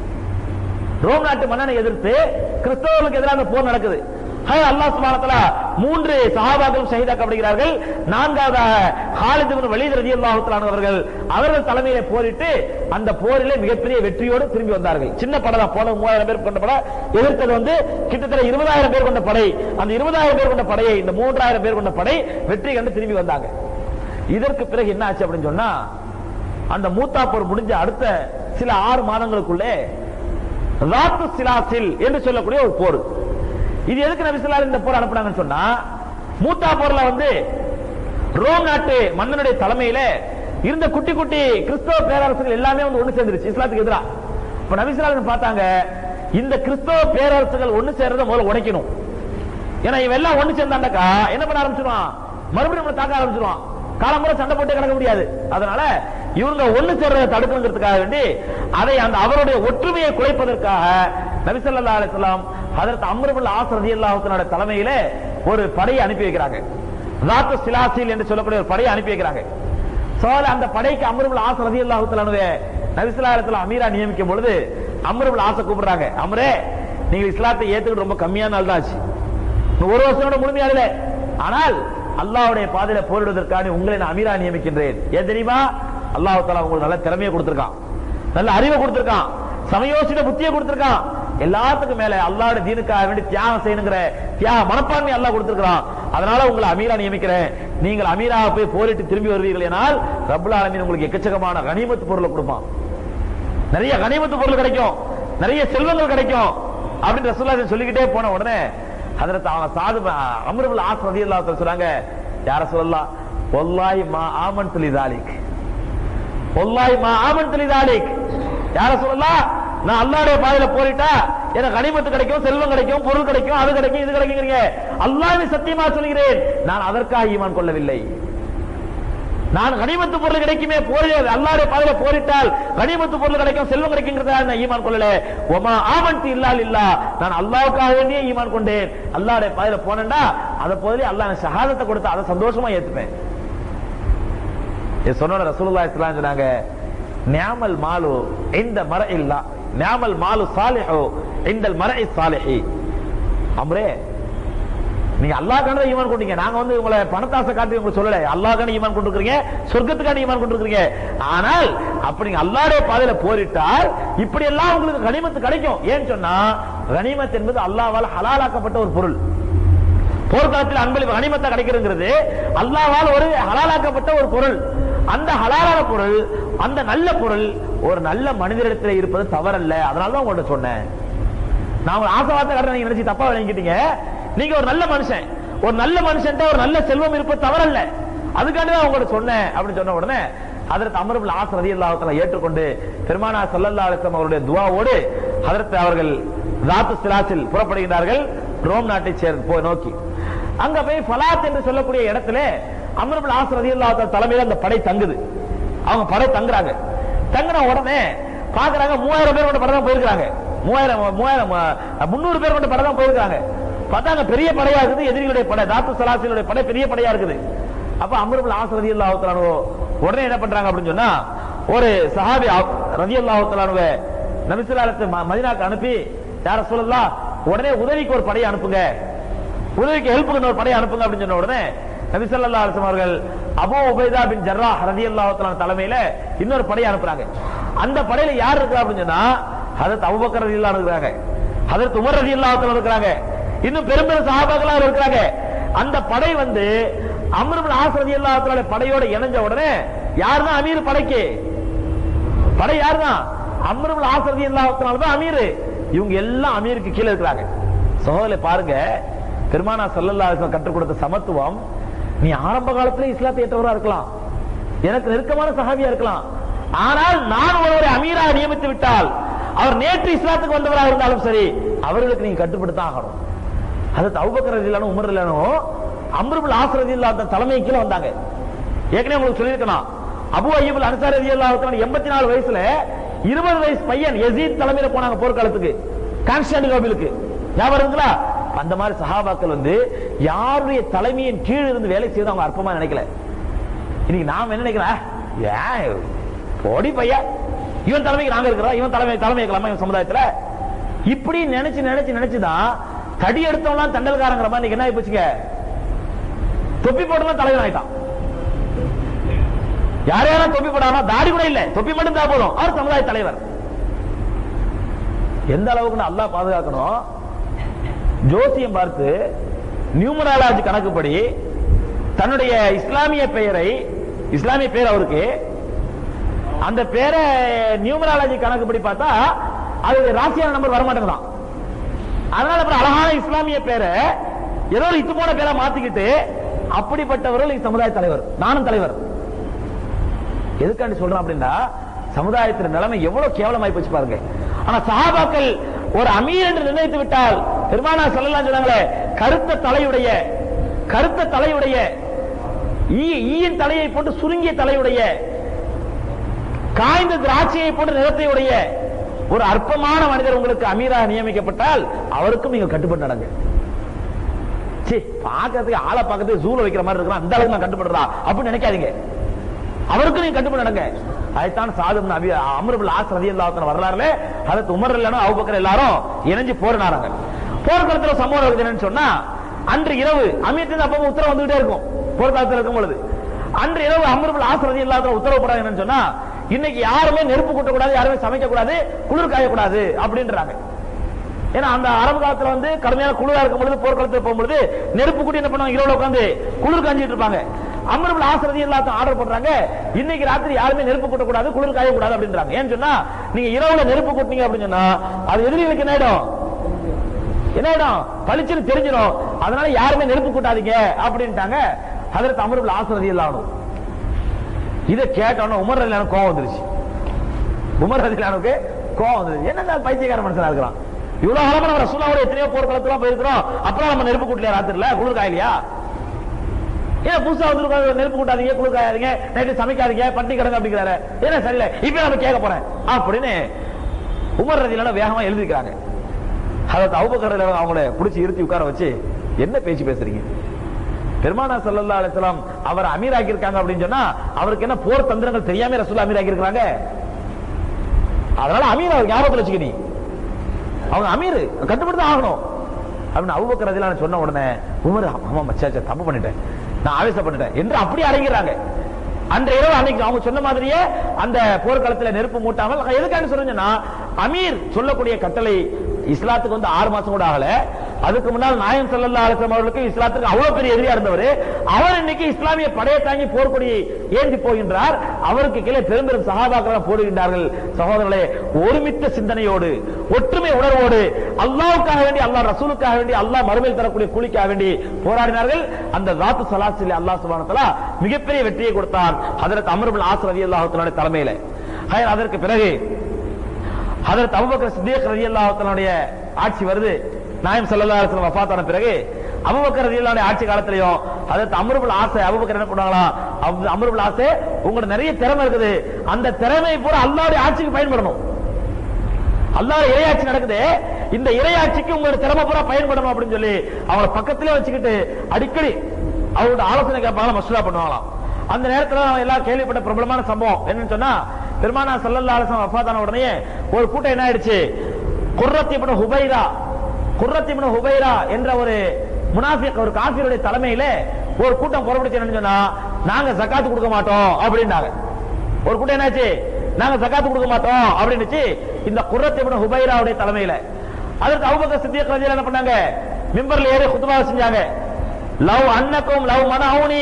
ரோம் நாட்டு மன்னனை எதிர்த்து கிறிஸ்தவர்களுக்கு எதிராக அந்த போர் நடக்குது ஹை அல்லாஹ் சுப்ஹானஹு வ தஆலா மூன்று சஹாபாக்களும் ஷஹீதாக்கப்படுகிறார்கள் நான்காவதாக ஹாலித் இப்னு வலீத் ரலியல்லாஹு தஆலா அவர்கள் அவர்கள் தலைமையிலே போரிட்டு அந்த போரிலே மிகப்பெரிய வெற்றியோடு திரும்பி வந்தார்கள் சின்ன படை தான் போன மூவாயிரம் பேர் கொண்ட படை எதிர்த்தது வந்து கிட்டத்தட்ட இருபதாயிரம் பேர் கொண்ட படை அந்த இருபதாயிரம் பேர் கொண்ட படையை இந்த மூன்றாயிரம் பேர் கொண்ட படை வெற்றி கண்டு திரும்பி வந்தாங்க இதற்கு பிறகு என்ன ஆச்சு அப்படின்னு சொன்னா அந்த மூத்தா போர் முடிஞ்ச அடுத்த சில ஆறு மாதங்களுக்குள்ளே ராத்து சிலாசில் என்று சொல்லக்கூடிய ஒரு போர் இது எதுக்கு நபி ஸல்லல்லாஹு அலைஹி இந்த போர் அனுப்புனாங்கன்னு சொன்னா மூத்தா போர்ல வந்து ரோம் நாட்டு மன்னனுடைய தலைமையில இருந்த குட்டி குட்டி கிறிஸ்தவ பேரரசுகள் எல்லாமே வந்து ஒண்ணு சேர்ந்துருச்சு இஸ்லாத்துக்கு எதிரா இப்ப நபி ஸல்லல்லாஹு அலைஹி பார்த்தாங்க இந்த கிறிஸ்தவ பேரரசுகள் ஒண்ணு சேர்றத முதல்ல உடைக்கணும் ஏன்னா இவன் எல்லாம் ஒண்ணு சேர்ந்தாண்டக்கா என்ன பண்ண ஆரம்பிச்சிருவான் மறுபடியும் நம்மளை தாக்க ஆரம்பிச்சிருவான் காலம்புற சண்டை போட்டு கிடக்க முடியாது அதனால இவங்க ஒண்ணு சேர்றதை தடுக்கணுங்கிறதுக்காக வேண்டி அதை அந்த அவருடைய ஒற்றுமையை குலைப்பதற்காக நபி ஸல்லல்லாஹு அலைஹி வஸல்லம் ஹஜரத் அம்ர் இப்னு ஆஸ் ரலியல்லாஹு தஆலா தலைமையில ஒரு படையை அனுப்பி வைக்கிறாங்க ராத்து சிலாசில் என்று சொல்லக்கூடிய ஒரு படையை அனுப்பி வைக்கிறாங்க சோழ அந்த படைக்கு அம்ர் இப்னு ஆஸ் ரலியல்லாஹு தஆலா நபி ஸல்லல்லாஹு அலைஹி வஸல்லம் அமீரா நியமிக்கும் பொழுது அம்ர் இப்னு ஆஸை கூப்பிடுறாங்க அம்ரே நீங்க இஸ்லாத்தை ஏத்துக்கிட்டு ரொம்ப கம்மியான நாள் தான் ஆச்சு இன்னும் ஒரு வருஷம் கூட முழுமையாகல ஆனால் அல்லாஹ்வுடைய பாதையில போரிடுவதற்காக உங்களை நான் அமீரா நியமிக்கின்றேன் ஏன் தெரியுமா அல்லாஹ் தஆலா உங்களுக்கு நல்ல திறமையை கொடுத்திருக்கான் நல்ல அறிவை கொடுத்திருக்கான் சமயோசித புத்தியை கொடுத்திருக்கான் எல்லாத்துக்கும் மேல அல்லாஹ்வுடைய தீனுக்காக வேண்டி தியாகம் செய்யணுங்கிற தியாக மனப்பான்மை அல்லாஹ் கொடுத்திருக்கான் அதனால உங்களை அமீரா நியமிக்கிறேன் நீங்கள் அமீரா போய் போரிட்டு திரும்பி வருவீர்கள் என்றால் ரப்புல் ஆலமீன் உங்களுக்கு எக்கச்சக்கமான கனிமத்து பொருளை கொடுப்பான் நிறைய கனிமத்து பொருள் கிடைக்கும் நிறைய செல்வங்கள் கிடைக்கும் அப்படின்னு ரசூலுல்லாஹி சொல்லிக்கிட்டே போன உடனே ஹதரத் அவன் சாது அம்ருபுல் ஆஸ் ரலியல்லாஹு தஆலா சொல்றாங்க யார சொல்லலாம் ஒல்லாய் மா ஆமன் துளிதாலிக் ஒல்லாய் மா ஆமன் துளிதாலிக் யார சொல்லலாம் நான் அல்லாடைய பாதையில போரிட்டா எனக்கு கனிமத்து கிடைக்கும் செல்வம் கிடைக்கும் பொருள் கிடைக்கும் அது கிடைக்கும் இது கிடைக்குங்கிறீங்க அல்லாஹ்வை சத்தியமா சொல்கிறேன் நான் அதற்காக ஈமான் கொள்ளவில்லை நான் கனிமத்து பொருள் கிடைக்குமே போரி அல்லாடைய பாதையில போரிட்டால் கனிமத்து பொருள் கிடைக்கும் செல்வம் கிடைக்குங்கிறதா நான் ஈமான் கொள்ளல ஒமா ஆமன்து இல்லால் இல்லா நான் அல்லாவுக்காக வேண்டியே ஈமான் கொண்டேன் அல்லாடைய பாதையில போனேன்டா அதை போதிலே அல்லாஹ் எனக்கு ஷஹாதத்தை கொடுத்து அதை சந்தோஷமா ஏத்துப்பேன் இது சொன்ன ரசூலுல்லாஹி ஸல்லல்லாஹு அலைஹி சொன்னாங்க நியாமல் மாலு இந்த மர இல்லா நியாமல் மாலு சாலிஹு இந்த மரஇ சாலிஹி அம்ரே நீங்க அல்லாஹ் கண்ட ஈமான் கொண்டீங்க நாங்க வந்து உங்களை பணத்தாசை காட்டி உங்களுக்கு சொல்லல அல்லாஹ் கண்ட ஈமான் கொண்டிருக்கிறீங்க சொர்க்கத்துக்கான ஈமான் கொண்டிருக்கிறீங்க ஆனால் அப்படி நீங்க அல்லாஹ்வுடைய பாதையில போரிட்டால் இப்படி எல்லாம் உங்களுக்கு கனிமத்து கிடைக்கும் ஏன்னு சொன்னா கனிமத் என்பது அல்லாஹ்வால் ஹலாலாக்கப்பட்ட ஒரு பொருள் போர்க்காலத்தில் அன்பளிப்பு கனிமத்தை கிடைக்கிறது அல்லாஹ்வால் ஒரு ஹலாலாக்கப்பட்ட ஒரு பொருள் அந்த ஹலாலான பொருள் அந்த நல்ல பொருள் ஒரு நல்ல மனிதரிடத்தில் இருப்பது தவறல்ல அதனால தான் உங்கள்ட்ட சொன்னேன் நான் ஒரு ஆசைவார்த்தை கடனை நீங்க நினைச்சு தப்பா விளங்கிட்டீங்க நீங்க ஒரு நல்ல மனுஷன் ஒரு நல்ல மனுஷன் ஒரு நல்ல செல்வம் இருப்பது தவறல்ல அதுக்காண்டி தான் உங்கள்ட்ட சொன்னேன் அப்படின்னு சொன்ன உடனே அதற்கு அமர்புல் ஆஸ் ரதி அல்லாஹால ஏற்றுக்கொண்டு பெருமானா சல்லல்லா அலிஸ்லாம் அவருடைய துவாவோடு அதற்கு அவர்கள் ராத்து சிலாசில் புறப்படுகிறார்கள் ரோம் நாட்டை சேர்ந்து போய் நோக்கி அங்க போய் ஃபலாத் என்று சொல்லக்கூடிய இடத்துல அமர்புல் ஆஸ் ரதி அல்லாஹால தலைமையில அந்த படை தங்குது அவங்க படை தங்குறாங்க தங்குன உடனே பாக்குறாங்க மூவாயிரம் பேர் கொண்ட படம் தான் போயிருக்காங்க மூவாயிரம் மூவாயிரம் அஹ், முந்நூறு பேர் கொண்ட படம் தான் போயிருக்காங்க பார்த்தா அங்க பெரிய படையா இருக்குது எதிரிகளுடைய படை தாத்து சலாசிகளுடைய படை பெரிய படையா இருக்குது அப்ப அமருபுல் ஆஸ் ரதி அல்லாஹாலோ உடனே என்ன பண்றாங்க அப்படின்னு சொன்னா ஒரு சஹாபி ரதி அல்லாஹாலுவ நபிசுல்லாலத்தை மதினாக்கு அனுப்பி யார சொல்லலாம் உடனே உதவிக்கு ஒரு படையை அனுப்புங்க உதவிக்கு ஹெல்ப்புக்கு ஒரு படையை அனுப்புங்க அப்படின்னு சொன்ன உடனே நபி ஸல்லல்லாஹு அலைஹி வஸல்லம் அவர்கள் அபூ உபைதா பின் ஜர்ராஹ் ரலியல்லாஹு தஆலா தலைமையில இன்னொரு படையை அனுப்புறாங்க அந்த படையில யார் இருக்கா அப்படின்னு சொன்னா ஹஜரத் அபூபக்கர் ரலியல்லாஹு அன்ஹு இருக்காங்க ஹஜரத் உமர் ரலியல்லாஹு தஆலா இருக்காங்க இன்னும் பெரும் பெரும் சஹாபாக்களா இருக்காங்க அந்த படை வந்து அம்ர் இப்னு ஆஸ் ரலியல்லாஹு தஆலா படையோட இணைஞ்ச உடனே யார் தான் அமீர் படைக்கு படை யார் தான் அம்ர் இப்னு ஆஸ் ரலியல்லாஹு தஆலா தான் அமீர் இவங்க எல்லாம் அமீருக்கு கீழே இருக்கிறாங்க சகோதரரை பாருங்க பெருமானா சல்லல்லாஹு அலைஹி வஸல்லம் கற்றுக் கொடுத்த சமத்துவம் நீ ஆரம்ப காலத்துல இஸ்லாத்தை ஏற்றவரா இருக்கலாம் எனக்கு நெருக்கமான சஹாபியா இருக்கலாம் ஆனால் நான் ஒருவரை அமீராக நியமித்து விட்டால் அவர் நேற்று இஸ்லாத்துக்கு வந்தவராக இருந்தாலும் சரி அவர்களுக்கு நீங்க கட்டுப்படுத்தான் ஆகணும் அது தௌபக்கர் ரதிலானும் உமர் ரதிலானும் அம்ருபுல் ஆசரதி இல்லாத தலைமை கீழே வந்தாங்க ஏற்கனவே உங்களுக்கு சொல்லியிருக்கணும் அபு அய்யபுல் அன்சாரி ரதியல்லாஹு எண்பத்தி நாலு வயசுல இருபது வயசு பையன் யசீத் தலைமையில போனாங்க போர்க்காலத்துக்கு கான்ஸ்டாண்டினோபிலுக்கு ஞாபகம் இருக்குங்களா அந்த மாதிரி சஹாபாக்கள் வந்து யாருடைய தலைமையின் கீழ் இருந்து வேலை செய்து அவங்க அற்பமா நினைக்கல இன்னைக்கு நாம் என்ன நினைக்கிறேன் ஏன் போடி பையா இவன் தலைமைக்கு நாங்க இருக்கிறோம் இவன் தலைமை தலைமை இருக்கலாமா இவன் சமுதாயத்துல இப்படி நினைச்சு நினைச்சு நினைச்சுதான் தடி எடுத்தவன்லாம் தண்டல்காரங்கிற மாதிரி இன்னைக்கு என்ன ஆகி போச்சுங்க தொப்பி போட்டவன் தலைவன் ஆயிட்டான் யார் யாரும் தொப்பி போடாம தாடி கூட இல்ல தொப்பி மட்டும் தான் போதும் அவர் சமுதாய தலைவர் எந்த அளவுக்கு அல்லாஹ் பாதுகாக்கணும் ஜோசியம் பார்த்து நியூமராலஜி கணக்குப்படி தன்னுடைய இஸ்லாமிய பெயரை இஸ்லாமிய பெயர் அவருக்கு அந்த பேரை நியூமராலஜி கணக்குப்படி பார்த்தா அது ராசியான நம்பர் வர மாட்டேங்குதான் அதனால அப்புறம் அழகான இஸ்லாமிய பேரை ஏதோ ஒரு இத்து போன பேரை மாத்திக்கிட்டு அப்படிப்பட்டவர்கள் இந்த சமுதாய தலைவர் நானும் தலைவர் எதுக்காண்டி சொல்றேன் அப்படின்னா சமுதாயத்தின் நிலைமை எவ்வளவு கேவலமாய் போச்சு பாருங்க ஆனா சஹாபாக்கள் ஒரு அமீர் என்று நிர்ணயித்து விட்டால் பெருமானா சொல்லலாம் சொன்னாங்களே கருத்த தலையுடைய கருத்த தலையுடைய ஈ- ஈயின் தலையை போட்டு சுருங்கிய தலையுடைய காய்ந்த திராட்சையை போன்ற நிறத்தையுடைய ஒரு அற்பமான மனிதர் உங்களுக்கு அமீராக நியமிக்கப்பட்டால் அவருக்கும் நீங்க கட்டுப்பட்டு நடங்க சீ பார்க்கறதுக்கு ஆளை பார்க்கறதுக்கு ஜூல வைக்கிற மாதிரி இருக்கலாம் அந்த அளவுக்கு நான் கட்டுப்படுறா அப்படின்னு நினைக்காதீங்க அவருக்கும் நீங்க கட்டுப்பட்டு நடங்க அதைத்தான் சாதும் நபி அமருபுல் ஆஸ் ரதி அல்லாஹ் வரலாறுல அதற்கு உமர் இல்லைனா அவுபக்கர் எல்லாரும் இணைஞ்சு போரினாங்க போர்க்களத்துல ஒரு சம்பவம் இருக்குது என்னன்னு சொன்னா அன்று இரவு அமீர்த்து அப்பவும் உத்தரவு வந்துகிட்டே இருக்கும் போர்க்காலத்தில் இருக்கும் பொழுது அன்று இரவு அமருபுல் ஆஸ் ரதி அல்லாஹ் உத்தரவு போடாங்க என்னன்னு சொன்னா இன்னைக்கு யாருமே நெருப்பு கூட்டக்கூடாது யாருமே சமைக்க கூடாது குளிர் காயக்கூடாது அப்படின்றாங்க ஏன்னா அந்த அரபு காலத்துல வந்து கடுமையான குளிரா இருக்கும் பொழுது போர்க்களத்தில் போகும்பொழுது நெருப்பு கூட்டி என்ன பண்ணுவாங்க இரவுல உட்காந்து குளிர் காஞ்சிட்டு இருப்பாங்க அமர்புல் ஆசிரதி எல்லாத்தையும் ஆர்டர் பண்றாங்க இன்னைக்கு ராத்திரி யாருமே நெருப்பு கூட்டக்கூடாது குளிர் காயக்கூடாது அப்படின்றாங்க ஏன்னு சொன்னா நீங்க இரவுல நெருப்பு கூட்டினீங்க அப்படின்னு சொன்னா அது எதிரிகளுக்கு என்ன ஆயிடும் என்ன ஆயிடும் பளிச்சுன்னு தெரிஞ்சிடும் அதனால யாருமே நெருப்பு கூட்டாதீங்க அப்படின்ட்டாங்க ஹதரத் அமருல் ஆசரதி இல்லாம இதை கேட்டோன்னு உமர் ரலியான கோவம் வந்துருச்சு உமர் ரலியானுக்கு கோவம் வந்துருச்சு என்ன பைத்தியக்கார மனுஷனா இருக்கிறான் இவ்வளவு காலமா நம்ம ரசூலாவோட எத்தனையோ போர்க்களத்துலாம் போயிருக்கிறோம் அப்புறம் நம்ம நெருப்பு கூட்டலையா ராத்திரில குளிர் காயலையா ஏன் புதுசா வந்து நெருப்பு கூட்டாதீங்க குளிர் காயாதீங்க நைட்டு சமைக்காதீங்க பட்டி கிடங்க அப்படிங்கிறாரு ஏன்னா சரியில்லை இப்ப நம்ம கேட்க போறேன் அப்படின்னு உமர் ரதியில வேகமா எழுதிக்கிறாங்க அதாவது அவுபக்கர் அவங்கள பிடிச்சி இருத்தி உட்கார வச்சு என்ன பேச்சு பேசுறீங்க பெருமானா சல்லல்லா அலிஸ்லாம் அவர் அமீர் ஆக்கியிருக்காங்க அப்படின்னு சொன்னா அவருக்கு என்ன போர் தந்திரங்கள் தெரியாம ரசூல் அமீர் ஆக்கியிருக்காங்க அதனால அமீர் அவர் ஞாபகத்தில் வச்சுக்க நீ அவங்க அமீர் கட்டுப்பட்டு தான் ஆகணும் அப்படின்னு அவுபக்கர் ரதியில சொன்ன உடனே உமர் ஆமா மச்சா தப்பு பண்ணிட்டேன் நான் ஆவேசப்பட்டுட்டேன் என்று அப்படி அடங்கிறாங்க அன்ற இரவு அன்னைக்கு அவங்க சொன்ன மாதிரியே அந்த போர்க்களத்துல நெருப்பு மூட்டாமல் எதுக்காக சொல்லுங்கன்னா அமீர் சொல்லக்கூடிய கட்டளை இஸ்லாத்துக்கு வந்து ஆறு மாசம் கூட ஆகல அதுக்கு முன்னால் நாயம் சல்லல்லா அலிஸ்லாம் அவர்களுக்கு இஸ்லாத்துக்கு அவ்வளவு பெரிய எதிரியா இருந்தவர் அவர் இன்னைக்கு இஸ்லாமிய படையை தாங்கி போர்க்கொடியை ஏந்தி போகின்றார் அவருக்கு கீழே பெரும் பெரும் சகாபாக்கள் போடுகின்றார்கள் சகோதரர்களே ஒருமித்த சிந்தனையோடு ஒற்றுமை உணர்வோடு அல்லாவுக்காக வேண்டி அல்லாஹ் ரசூலுக்காக வேண்டி அல்லாஹ் மறுமையில் தரக்கூடிய கூலிக்காக வேண்டி போராடினார்கள் அந்த தாத்து சலாசில் அல்லாஹ் சுபானத்தலா மிகப்பெரிய வெற்றியை கொடுத்தான் அதற்கு அமருபின் ஆசர் ரவி அல்லாஹத்தினுடைய தலைமையில ஹைர், அதற்கு பிறகு அதற்கு அபுபக்கர் சித்திக் ரதி அல்லாஹத்தினுடைய ஆட்சி வருது நாயம் ஸல்லல்லாஹு அலைஹி வஸல்லம் வஃபாத்தான பிறகு அபுபக்கர் ரலியல்லாஹு ஆட்சி காலத்திலயும் அதற்கு அம்ருபுல் ஆசை அபுபக்கர் என்ன பண்ணாங்களா அப்~ அம்ருபுல் ஆசை உங்களுக்கு நிறைய திறமை இருக்குது அந்த திறமை பூரா அல்லாஹ்வுடைய ஆட்சிக்கு பயன்படணும் அல்லாஹ் இறையாட்சி நடக்குது இந்த இறையாட்சிக்கு உங்களோட திறமை பூரா பயன்படணும் அப்படின்னு சொல்லி அவங்கள பக்கத்திலே வச்சுக்கிட்டு அடிக்கடி அவரோட ஆலோசனை கேட்பாங்க மசூலா பண்ணுவாங்களாம் அந்த நேரத்துல அவன் எல்லாம் கேள்விப்பட்ட பிரபலமான சம்பவம் என்னன்னு சொன்னா பெருமானா சல்லல்லா அலிஸ்லாம் வஃபாத்தான உடனே ஒரு கூட்டம் என்ன ஆயிடுச்சு குர்ரத் இப்னு ஹுபைரா குர்ரத் இப்னு ஹுபைரா என்ற ஒரு முனாஃபிக் ஒரு காஃபிருடைய தலைமையில ஒரு கூட்டம் புறப்பட்டுச்சு என்னன்னு சொன்னா நாங்க ஜகாத் கொடுக்க மாட்டோம் அப்படின்னாங்க ஒரு கூட்டம் என்னாச்சு நாங்க ஜகாத் கொடுக்க மாட்டோம் அப்படின்னுச்சு இந்த குர்ரத் இப்னு ஹுபைராவுடைய தலைமையில அதற்கு அபூபக்கர் சித்திக் ரலியல்லாஹு என்ன பண்ணாங்க மிம்பர்ல ஏறி குத்பா செஞ்சாங்க லவ் அன்னக்கும் லவ் மனஹூனி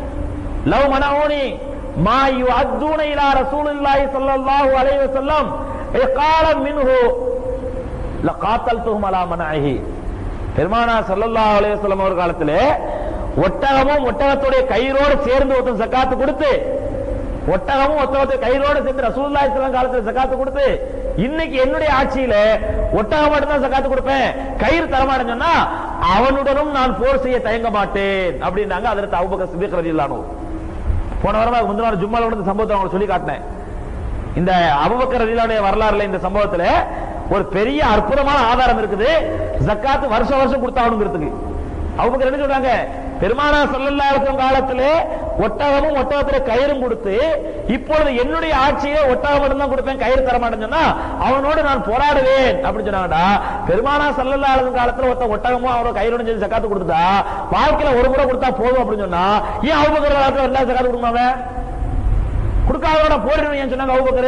லவ் மனஹூனி மா யுஅத்தூன இலா ரசூலில்லாஹி ஸல்லல்லாஹு அலைஹி வஸல்லம் இகாலம் மின்ஹு லகாத்தல்துஹும் அலா மனஹி பெருமானா ஸல்லல்லாஹு அலைஹி வஸல்லம் அவர் காலத்திலே ஒட்டகமும் ஒட்டகத்துடைய கயிறோடு சேர்ந்து ஒருத்தன் ஜக்காத்து கொடுத்து ஒட்டகமும் ஒட்டகத்தை கயிறோடு சேர்ந்து ரசூலுல்லாஹி ஸல்லல்லாஹு அலைஹி காலத்துல ஜக்காத்து கொடுத்து இன்னைக்கு என்னுடைய ஆட்சியில ஒட்டகம் மட்டும் தான் ஜக்காத்து கொடுப்பேன் கயிறு தரமாட்டேன்னு சொன்னா அவனுடனும் நான் போர் செய்ய தயங்க மாட்டேன் அப்படின்னாங்க அதற்கு அபூபக்கர் சித்திக் ரலியல்லாஹு போன வாரம் முந்தின வாரம் ஜும்மால கூட இந்த சம்பவத்தை உங்களுக்கு சொல்லி காட்டினேன் இந்த அபுபக்கர் ரலியல்லாஹுடைய வரலாறுல இந்த சம்பவத்துல ஒரு பெரிய அற்புதமான ஆதாரம் இருக்குது ஜக்காத்து வருஷம் வருஷம் கொடுத்தாகணுங்கிறதுக்கு அபுபக்கர் என்ன சொல்றாங்க பெருமானா ஸல்லல்லாஹு அலைஹி வஸல்லம் காலத்திலே ஒட்டகமும் ஒட்டகத்துல கயிறும் கொடுத்து இப்பொழுது என்னுடைய ஆட்சியே ஒட்டகம் மட்டும் தான் கொடுப்பேன் கயிறு தர மாட்டேன்னு சொன்னா அவனோடு நான் போராடுவேன் அப்படின்னு சொன்னாங்கடா பெருமானா ஸல்லல்லாஹு அலைஹி வஸல்லம் காலத்துல ஒருத்த ஒட்டகமும் அவரோட கயிறும் சொல்லி ஜக்காத்து கொடுத்தா வாழ்க்கையில ஒரு முறை கொடுத்தா போதும் அப்படின்னு சொன்னா ஏன் அபுபக்கர் காலத்துல எல்லா ஜக்காத்து கொடுக்கணும் அவன் கொடுக்காதோட போரிடுவேன் ஏன் சொன்னாங்க அபுபக்கர்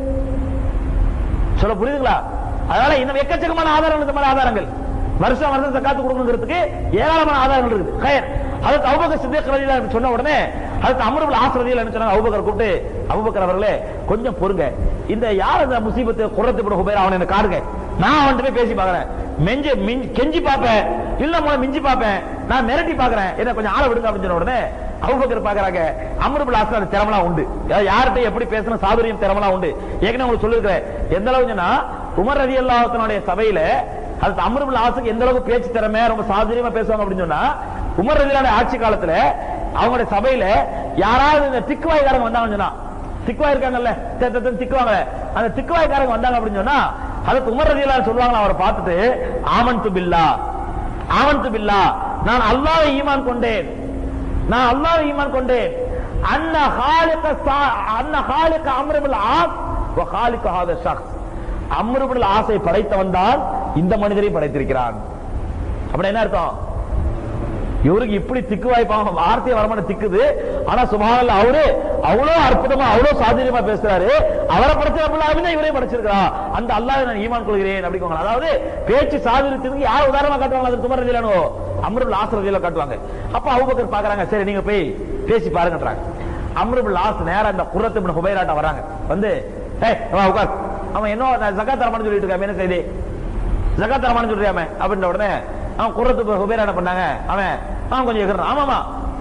சொல்ல புரியுதுங்களா அதனால இன்னும் எக்கச்சக்கமான ஆதாரங்கள் இந்த மாதிரி ஆதாரங்கள் வருஷம் வருஷம் ஜக்காத்து கொடுக்கணுங்கிறதுக்கு ஏராளமான ஆதாரங்கள் இருக்குது கயர் அதுக்கு அபுபக்கர் சித்திக் ரலியல்லாஹு அன்ஹு சொன்ன உடனே அதுக்கு அமருல் ஆஸ்ரதியில் என்ன சொன்னாங்க அபுபக்கர் கூப்பிட்டு அபுபக்கர் அவர்களே கொஞ்சம் பொறுங்க இந்த யார் அந்த முசீபத்து குரத்து போட ஹுபைர் அவனை எனக்கு காடுங்க நான் அவன்கிட்ட போய் பேசி பார்க்கறேன் மெஞ்சு மிஞ்சி- கெஞ்சி பார்ப்பேன் இல்ல மூலம் மிஞ்சி பார்ப்பேன் நான் மிரட்டி பார்க்கறேன் என்ன கொஞ்சம் ஆள விடுங்க அப்படின்னு சொன்ன உடனே அபுபக்கர் பாக்குறாங்க அமருபுல் ஆஸ்ரா அந்த திறமலாம் உண்டு அதாவது யார்கிட்ட எப்படி பேசணும் சாதுரியம் திறமலாம் உண்டு ஏற்கனவே உங்களுக்கு சொல்லிருக்கிறேன் எந்த அளவுக்கு சொன்னா உமர் ரதி அல்லாஹனுடைய சபையில அது அமருபுல் ஆசுக்கு எந்த அளவுக்கு பேச்சு திறமை ரொம்ப சாதுரியமா பேசுவாங்க அப்படின்னு சொன்னா உமர் ரதியான ஆட்சி காலத்துல அவங்களுடைய சபையில யாராவது இந்த திக்குவாய்க்காரங்க வந்தாங்கன்னு சொன்னா திக்குவாய் இருக்காங்கல்ல த- த- த- திக்குவாங்க அந்த திக்குவாய்க்காரங்க வந்தாங்க அப்படின்னு சொன்னா அதுக்கு உமர் ரதியெல்லாம் சொல்லுவாங்க அவரை பார்த்துட்டு ஆமன்து பில்லா ஆமன்து பில்லா நான் அல்லாஹ்வை ஈமான் கொண்டேன் நான் அல்லாஹ்வை ஈமான் கொண்டேன் அன்ன ஹாலிக சா- அன்ன ஹாலிக அம்ருபில் ஆஸ் வ ஹாலிக ஹாத ஷக்ஸ் அம்ருபில் ஆசை படைத்தவன் தான் இந்த மனிதரை படைத்திருக்கிறான் அப்படி என்ன அர்த்தம் இவருக்கு இப்படி திக்கு வாய்ப்பாங்க வார்த்தையை வரமான திக்குது ஆனா சுபஹானல்லாஹ் அவரு அவ்வளவு அற்புதமா அவ்வளவு சாதுரியமா பேசுறாரு அவரை படைச்ச ரப்பல் ஆலமீன் இவரே படைச்சிருக்கிறா அந்த அல்லாஹ் நான் ஈமான் கொள்கிறேன் அப்படிங்க அதாவது பேச்சு சாதுரியத்துக்கு யார் உதாரணமா காட்டுவாங்க அது துமர் ரதிலானோ அம்ருல் ஆஸ் ரதியில காட்டுவாங்க அப்ப அபூபக்கர் பாக்குறாங்க சரி நீங்க போய் பேசி பாருங்கன்றாங்க அம்ருல் ஆஸ் நேரா இந்த குர்ரத் இப்னு ஹுபைராட்ட வராங்க வந்து ஏய் வா உட்கார் அவன் என்ன நான் ஜகாத் தரமான்னு சொல்லிட்டு இருக்கான் என்ன செய்தி ஜகாத் தரமான்னு சொல்றியாம அப்படின்ற உடனே அவன் குர்ரத்து ஹுபைரா என்ன பண்ணாங்க அவன் அவன் கொஞ்சம் எகிறான் ஆமாமா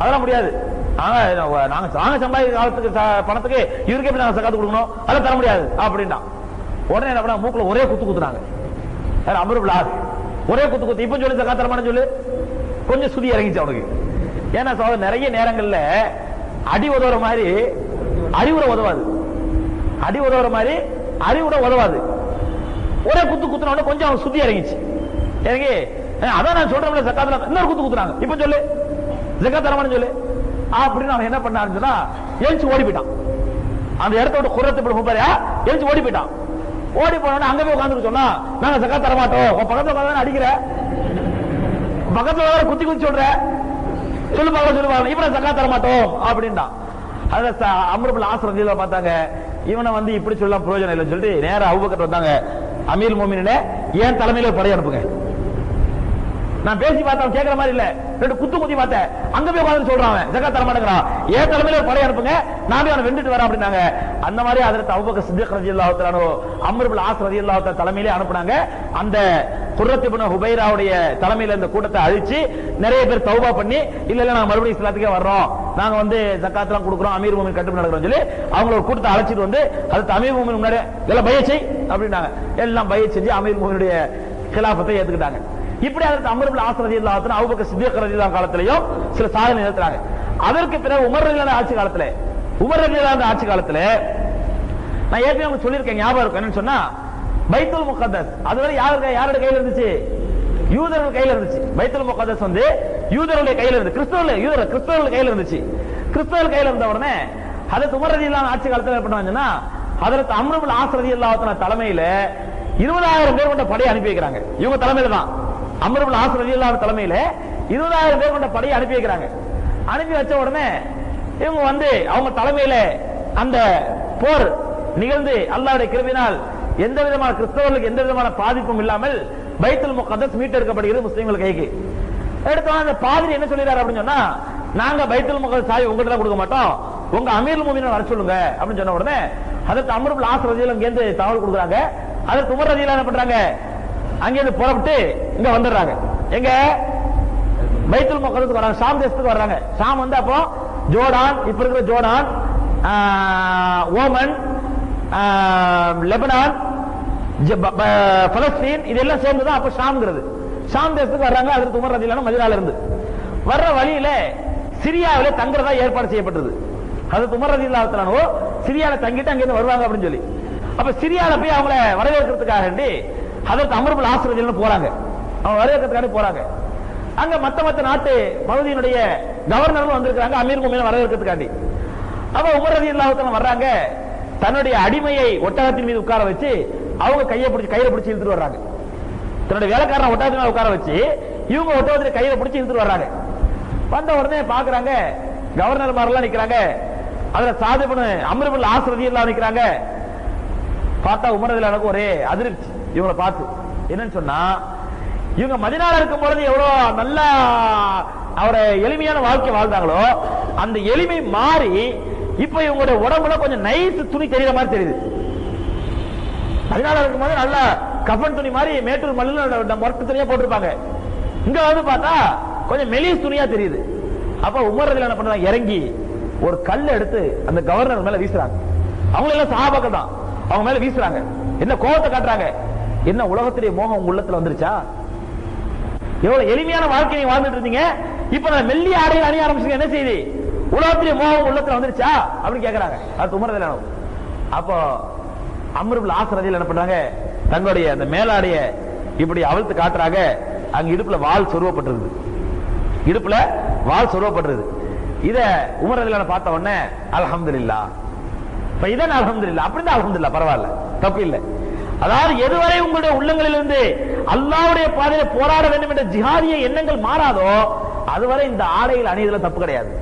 அதெல்லாம் முடியாது நாங்க நாங்க நாங்க சம்பாதிக்கிற காலத்துக்கு ச- பணத்துக்கு இவருக்கு எப்படி நாங்க சக்காத்து கொடுக்கணும் அதெல்லாம் தர முடியாது அப்படின்னா உடனே என்ன பண்ணா மூக்குல ஒரே குத்து குத்துனாங்க யார் அமரு பிளாஸ் ஒரே குத்து குத்து இப்ப சொல்லி சக்கா தரமானு சொல்லு கொஞ்சம் சுதி இறங்கிச்சு அவனுக்கு ஏன்னா சகோதரர் நிறைய நேரங்கள்ல அடி உதவுற மாதிரி அறிவுரை உதவாது அடி உதவுற மாதிரி அறிவுரை உதவாது ஒரே குத்து குத்துன உடனே கொஞ்சம் அவன் சுத்தி இறங்கிச்சு இறங்கி "அஹ், அதான் நான் சொல்றேன் சக்காத்துல இன்னொரு குத்து குத்துறாங்க இப்ப சொல்லு ஜக்காத் தரமானு சொல்லு அப்படின்னு அவன் என்ன பண்ணான்னு சொன்னா எழுச்சி ஓடி போயிட்டான் அந்த இடத்த விட்டு குரத்து இப்படி முப்பாரியா எழுச்சி ஓடி போயிட்டான் ஓடி போனோட அங்க போய் உட்காந்துட்டு சொன்னா நாங்க சக்காத் தர மாட்டோம் உன் பக்கத்துல உட்காந்து அடிக்கிற பக்கத்துல வேற குத்தி குத்தி சொல்ற சொல்லு பாக்கலாம் சொல்லு பாக்கலாம் இவனை சக்கா தர மாட்டோம் அப்படின்டா அத அமருபுல் ஆசிரதியில பார்த்தாங்க இவனை வந்து இப்படி சொல்லலாம் பிரயோஜனம் இல்லைன்னு சொல்லிட்டு நேரா அவுபக்கர் வந்தாங்க அமீர் மோமினே ஏன் தலைமையில ஒரு படை அனுப்புங்க நான் பேசி பார்த்தேன் கேட்கற மாதிரி இல்ல ரெண்டு குத்து குத்தி பார்த்தேன் அங்க போய் உட்கார்ந்து சொல்றான் அவன் ஜக்காத் தர மாட்டேங்கிறான் ஏன் தலைமையில ஒரு படை அனுப்புங்க நான் போய் அவனை வெண்டுட்டு வரேன் அப்படின்னாங்க அந்த மாதிரி அதற்கு அவுபக்கர் சித்திக் ரலியல்லாஹு தஆலா அம்ருபுல் ஆஸ் ரலியல்லாஹு தஆலா தலைமையிலே அனுப்புனாங்க அந்த குர்ரத் இப்னு ஹுபைராவுடைய தலைமையில இந்த கூட்டத்தை அழிச்சு நிறைய பேர் தௌபா பண்ணி இல்ல இல்ல நாங்க மறுபடியும் இஸ்லாத்துக்கே வர்றோம் நாங்க வந்து ஜக்காத்லாம் கொடுக்குறோம் அமீர் மூமின் கட்டுப்பு நடக்கிறோம் சொல்லி அவங்கள ஒரு கூட்டத்தை அழைச்சிட்டு வந்து அது அமீர் மூமின் முன்னாடி எல்லாம் பைய செய் அப்படின்னாங்க எல்லாம் பைய செஞ்சு அமீர் மூமினுடைய கிலாபத்தை ஏத்துக்கிட்டாங்க இப்படி அதற்கு அமருபுல் ஆசிரதி இல்லாத அவுபக்க சித்திக் ரலியல்லாஹு காலத்திலையும் சில சாதனை நிறுத்துறாங்க அதற்கு பிறகு உமர் ரலியல்லாஹு ஆட்சி காலத்துல உமர் ரலியல்லாஹு ஆட்சி காலத்துல நான் ஏற்கனவே உங்களுக்கு சொல்லியிருக்கேன் ஞாபகம் இருக்கும் என்னன்னு சொன்னா பைத்துல் முகத்தஸ் அதுவரை யாரு யாரோட கையில இருந்துச்சு யூதர்கள் கையில இருந்துச்சு பைத்துல் முகத்தஸ் வந்து யூதர்களுடைய கையில இருந்து கிறிஸ்தவர்கள் யூதர் கிறிஸ்தவர்கள் கையில இருந்துச்சு கிறிஸ்தவர்கள் கையில இருந்த உடனே அதற்கு உமர் ரலியல்லாஹு ஆட்சி காலத்துல என்ன பண்ணுவாங்கன்னா அதற்கு அம்ருபுல் ஆசிரதி இல்லாத தலைமையில இருபதாயிரம் பேர் கொண்ட படையை அனுப்பி வைக்கிறாங்க இவங்க தலைமையில தான் அமருபுல் ஆசிரதி இல்லாத தலைமையில இருபதாயிரம் பேர் கொண்ட படையை அனுப்பி வைக்கிறாங்க அனுப்பி வச்ச உடனே இவங்க வந்து அவங்க தலைமையில அந்த போர் நிகழ்ந்து அல்லாஹ்வுடைய கிருபினால் எந்த விதமான கிறிஸ்தவர்களுக்கு எந்த விதமான பாதிப்பும் இல்லாமல் பைத்துல் முகத்தஸ் மீட்டெடுக்கப்படுகிறது முஸ்லிம்கள் கைக்கு எடுத்தோம் அந்த பாதிரி என்ன சொல்லிடுறாரு அப்படின்னு சொன்னா நாங்க பைத்துல் முகத்தஸ் சாவி உங்ககிட்ட கொடுக்க மாட்டோம் உங்க அமீர் மூமினை வர சொல்லுங்க அப்படின்னு சொன்ன உடனே அதற்கு அமருபுல் ஆஸ் ரதியில் இங்கேருந்து தகவல் கொடுக்குறாங்க அதற்கு உமர் ரதியில் என்ன பண்றாங்க அங்கேருந்து புறப்பட்டு இங்க வந்துடுறாங்க எங்க பைத்துல் முகத்துக்கு வராங்க ஷாம் தேசத்துக்கு வர்றாங்க ஷாம் வந்து அப்போ ஜோர்டான் இப்ப இருக்கிற ஜோர்டான் ஆஹ், ஓமன் ஆஹ், லெபனான் ஜ- ப- ப- பலஸ்தீன் இதெல்லாம் சேர்ந்து தான் அப்ப ஷாம்ங்கிறது ஷாம் தேசத்துக்கு வர்றாங்க அதற்கு உமர் ரதியிலான மதினால இருந்து வர்ற வழியில சிரியாவில தங்குறதா ஏற்பாடு செய்யப்பட்டது அது உமர் ரதியில்லாத்தனோ சிரியால தங்கிட்டு அங்கிருந்து வருவாங்க அப்படின்னு சொல்லி அப்ப சிரியால போய் அவங்கள வரவேற்கிறதுக்காக வேண்டி அதற்கு அமர்புல் ஆசிரியர்கள் போறாங்க அவங்க வரவேற்கிறதுக்காக போறாங்க அங்க மத்த மத்த நாட்டு பகுதியினுடைய கவர்னரும் வந்திருக்காங்க அமீர் முமின வரவேற்கிறதுக்காண்டி அப்ப உமர் ரதி வர்றாங்க தன்னுடைய அடிமையை ஒட்டகத்தின் மீது உட்கார வச்சு அவங்க கையை பிடிச்சு கையில பிடிச்சு இழுத்துட்டு வர்றாங்க தன்னுடைய வேலைக்காரன் ஒட்டகத்தின் மேல உட்கார வச்சு இவங்க ஒட்டகத்துல கையில பிடிச்சு இழுத்துட்டு வர்றாங்க வந்த உடனே பாக்குறாங்க கவர்னர் மாதிரிலாம் நிக்கிறாங்க அதுல சாதிபனு அமிர்புல் ஆசிரதி எல்லாம் நிக்கிறாங்க பார்த்தா உமரதுல எனக்கு ஒரே அதிர்ச்சி இவங்களை பார்த்து என்னன்னு சொன்னா இவங்க மதினால இருக்கும் பொழுது எவ்வளவு நல்ல அவர எளிமையான வாழ்க்கை வாழ்ந்தாங்களோ அந்த எளிமை மாறி இப்ப இவங்களுடைய உடம்புல கொஞ்சம் நைஸ் துணி தெரியுற மாதிரி தெரியுது மதினால இருக்கும்போது நல்ல கஃபன் துணி மாதிரி மேட்டூர் மல்லில் மொரட்டு துணியா போட்டிருப்பாங்க இங்க வந்து பார்த்தா கொஞ்சம் மெலிஸ் துணியா தெரியுது அப்ப உமரதுல என்ன பண்றாங்க இறங்கி ஒரு கல் எடுத்து அந்த கவர்னர் மேல வீசுறாங்க அவங்க எல்லாம் சஹாபாக்கள் தான் அவங்க மேல வீசுறாங்க என்ன கோபத்தை காட்டுறாங்க என்ன உலகத்திலேயே மோகம் உங்க உள்ளத்துல வந்துருச்சா எவ்வளவு எளிமையான வாழ்க்கை நீங்க வாழ்ந்துட்டு இருந்தீங்க இப்ப நான் மெல்லிய ஆடையை அணிய ஆரம்பிச்சுங்க என்ன செய்தி உலகத்திலேயே மோகம் உள்ளத்துல வந்துருச்சா அப்படின்னு கேக்குறாங்க அது உமரதுல அப்போ அமருபுல் ஆசிரதியில் என்ன பண்றாங்க தங்களுடைய அந்த மேலாடைய இப்படி அவிழ்த்து காட்டுறாங்க அங்க இடுப்புல வால் சொருவப்பட்டிருக்கு இடுப்புல வால் சொருவப்பட்டிருக்கு இத உமரதில் பார்த்த உடனே அல்ஹம்துலில்லாஹ் இப்ப இதான் அல்ஹம்துலில்லாஹ் அப்படிதான் அல்ஹம்துலில்லாஹ் பரவாயில்ல தப்பு இல்ல அதாவது எதுவரை உங்களுடைய உள்ளங்களிலிருந்து அல்லாஹ்வுடைய பாதையில போராட வேண்டும் என்ற ஜிஹாதிய எண்ணங்கள் மாறாதோ அதுவரை இந்த ஆடைகள் அணியதுல தப்பு கிடையாது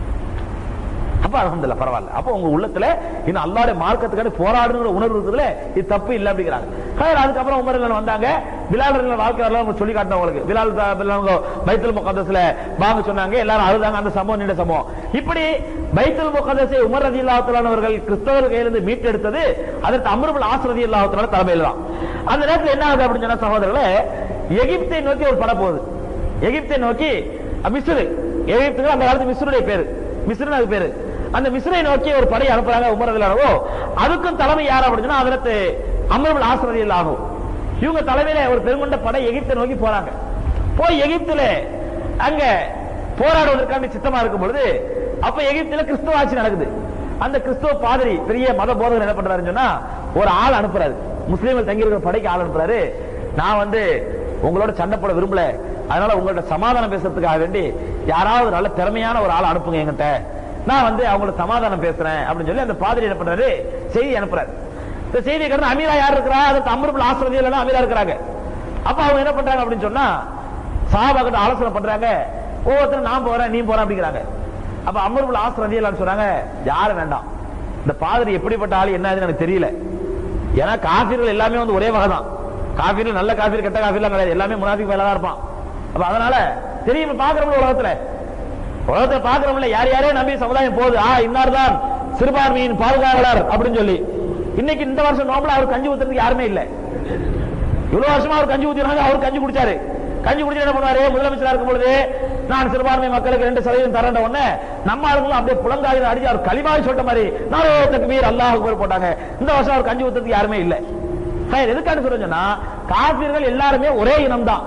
அப்ப அல்ஹம்துலில்லாஹ் பரவாயில்ல அப்ப உங்க உள்ளத்துல இன்னும் அல்லாஹ்வுடைய மார்க்கத்துக்காக போராடுங்கிற உணர்வு இருக்குதுல இது தப்பு இல்ல அப்படிங்கிறாங்க ஹைர், அதுக்கப்புறம் உமர் ரலியல்லாஹு வந்தாங்க பிலால் ரலியல்லாஹு வாழ்க்கை வரலாறு அவங்க சொல்லி காட்டினோம் உங்களுக்கு பிலால் த- பிலால் அவங்க பைத்துல் முகத்தஸ்ல வாங்க சொன்னாங்க எல்லாரும் அழுதாங்க அந்த சம்பவம் நீண்ட சம்பவம் இப்படி பைத்துல் முகத்தஸை உமர் ரலியல்லாஹு தஆலா அவர்கள் கிறிஸ்தவர் கையிலிருந்து மீட்டெடுத்தது அதற்கு அமருபுல் ஆஸ் ரலியல்லாஹு தஆலா தலைமையில் தான் அந்த நேரத்தில் என்ன ஆகுது அப்படின்னு சொன்னா சகோதரர்களே எகிப்தை நோக்கி ஒரு படம் போகுது எகிப்தை நோக்கி மிஸ்ரு எகிப்துக்கு அந்த காலத்து மிஸ்ருடைய பேரு மிஸ்ருன்னு அது பேரு அந்த மிஸ்ரை நோக்கி ஒரு படை அனுப்புறாங்க உமர் ரலியல்லாஹு அதுக்கும் தலைமை யார் அப்படின்னு சொன்னா அதற்கு அமர்புல் ஆசிரியர் ஆகும் இவங்க தலைமையில ஒரு பெருங்கொண்ட படை எகிப்தை நோக்கி போறாங்க போய் எகிப்துல அங்க போராடுவதற்கான சித்தமா இருக்கும் பொழுது அப்ப எகிப்துல கிறிஸ்துவ ஆட்சி நடக்குது அந்த கிறிஸ்துவ பாதிரி பெரிய மத போதகர் என்ன பண்றாருன்னு சொன்னா ஒரு ஆள் அனுப்புறாரு முஸ்லீம்கள் தங்கி இருக்கிற படைக்கு ஆள் அனுப்புறாரு நான் வந்து உங்களோட சண்டை போட விரும்பல அதனால உங்கள்ட்ட சமாதானம் பேசுறதுக்காக வேண்டி யாராவது நல்ல திறமையான ஒரு ஆள் அனுப்புங்க என்கிட்ட நான் வந்து அவங்கள சமாதானம் பேசுறேன் அப்படின்னு சொல்லி அந்த பாதிரி என்ன பண்றாரு செய்தி அனுப்புறாரு இந்த செய்தியை கடந்து அமீரா யார் இருக்கிறா அதுக்கு அமருபுல் ஆசிரியர் அமீரா இருக்கிறாங்க அப்ப அவங்க என்ன பண்றாங்க அப்படின்னு சொன்னா சாபா கிட்ட ஆலோசனை பண்றாங்க ஒவ்வொருத்தரும் நான் போறேன் நீ போறேன் அப்படிங்கிறாங்க அப்ப அமருபுல் ஆசிரியர் சொன்னாங்க யாரும் வேண்டாம் இந்த பாதிரி எப்படிப்பட்ட ஆள் என்ன ஆகுதுன்னு எனக்கு தெரியல ஏன்னா காபிர்கள் எல்லாமே வந்து ஒரே வகை தான் காபிர்கள் நல்ல காபிர் கெட்ட காபிர்லாம் கிடையாது எல்லாமே முனாஃபிக் மேல தான் இருப்பான் அப்ப அதனால தெரியும் பாக்குறோம்ல உலகத்துல உலகத்தை பாக்குறோம்ல யார் யாரே நம்பி சமுதாயம் போகுது ஆ இன்னார் தான் சிறுபான்மையின் பாதுகாவலர் அப்படின்னு சொல்லி இன்னைக்கு இந்த வருஷம் நோம்பல அவர் கஞ்சி ஊத்துறதுக்கு யாருமே இல்ல இவ்வளவு வருஷமா அவர் கஞ்சி ஊத்தினாங்க அவர் கஞ்சி குடிச்சாரு கஞ்சி குடிச்சு என்ன பண்ணுவாரு முதலமைச்சரா இருக்கும் பொழுது நான் சிறுபான்மை மக்களுக்கு ரெண்டு சதவீதம் தரேன் உடனே நம்ம ஆளுங்களும் அப்படியே புலங்காயுதம் அடிச்சு அவர் களிமாவி சொல்லிட்ட மாதிரி நாலோ தக்பீர் அல்லாஹ் அக்பர் போட்டாங்க இந்த வருஷம் அவர் கஞ்சி ஊத்துறதுக்கு யாருமே இல்ல சரி எதுக்காக சொல்றேன்னா காபிர்கள் எல்லாருமே ஒரே இனம் தான்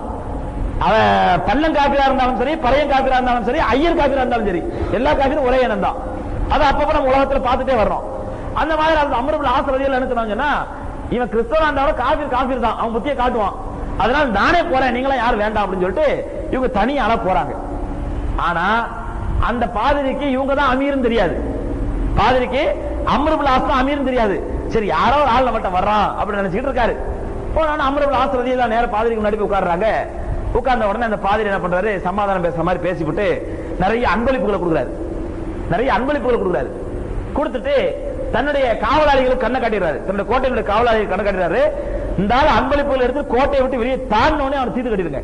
அவன் பள்ளம் காப்பிரா இருந்தாலும் சரி பழையம் காப்பிரா இருந்தாலும் சரி ஐயர் காப்பிரா இருந்தாலும் சரி எல்லா காப்பிரும் ஒரே இனம் தான் அது அப்பப்ப நம்ம உலகத்துல பார்த்துட்டே வர்றோம் அந்த மாதிரி அந்த அமருபுல் ஆசிரியர்கள் என்ன சொன்னாங்கன்னா இவன் கிறிஸ்தவனா இருந்தாலும் காபிர் காபிர் தான் அவன் புத்தியை காட்டுவான் அதனால நானே போறேன் நீங்களாம் யாரும் வேண்டாம் அப்படின்னு சொல்லிட்டு இவங்க தனியால போறாங்க ஆனா அந்த பாதிரிக்கு இவங்க தான் அமீர்னு தெரியாது பாதிரிக்கு அமருபுல் ஆஸ் தான் அமீர்னு தெரியாது சரி யாரோ ஒரு ஆள் நம்மகிட்ட வர்றான் அப்படின்னு நினைச்சிட்டு இருக்காரு போனா அமருபுல் ஆஸ் ரதியெல்லாம் நேரம் பாதிரிக்கு முன்னாடி போய் உட்கார்றாங்க உட்கார்ந்த உடனே அந்த பாதிரி என்ன பண்றாரு சமாதானம் பேசுற மாதிரி பேசிவிட்டு நிறைய அன்பளிப்புகளை கொடுக்குறாரு நிறைய அன்பளிப்புகளை கொடுக்குறாரு கொடுத்துட்டு தன்னுடைய காவலாளிகளுக்கு கண்ணை காட்டிடுறாரு தன்னுடைய கோட்டையினுடைய காவலாளிகள் கண்ணை காட்டிடுறாரு இந்த ஆள் அன்பளிப்புகள் எடுத்து கோட்டையை விட்டு வெளியே தாண்டினோடனே அவனை தீர்த்து கட்டிருங்க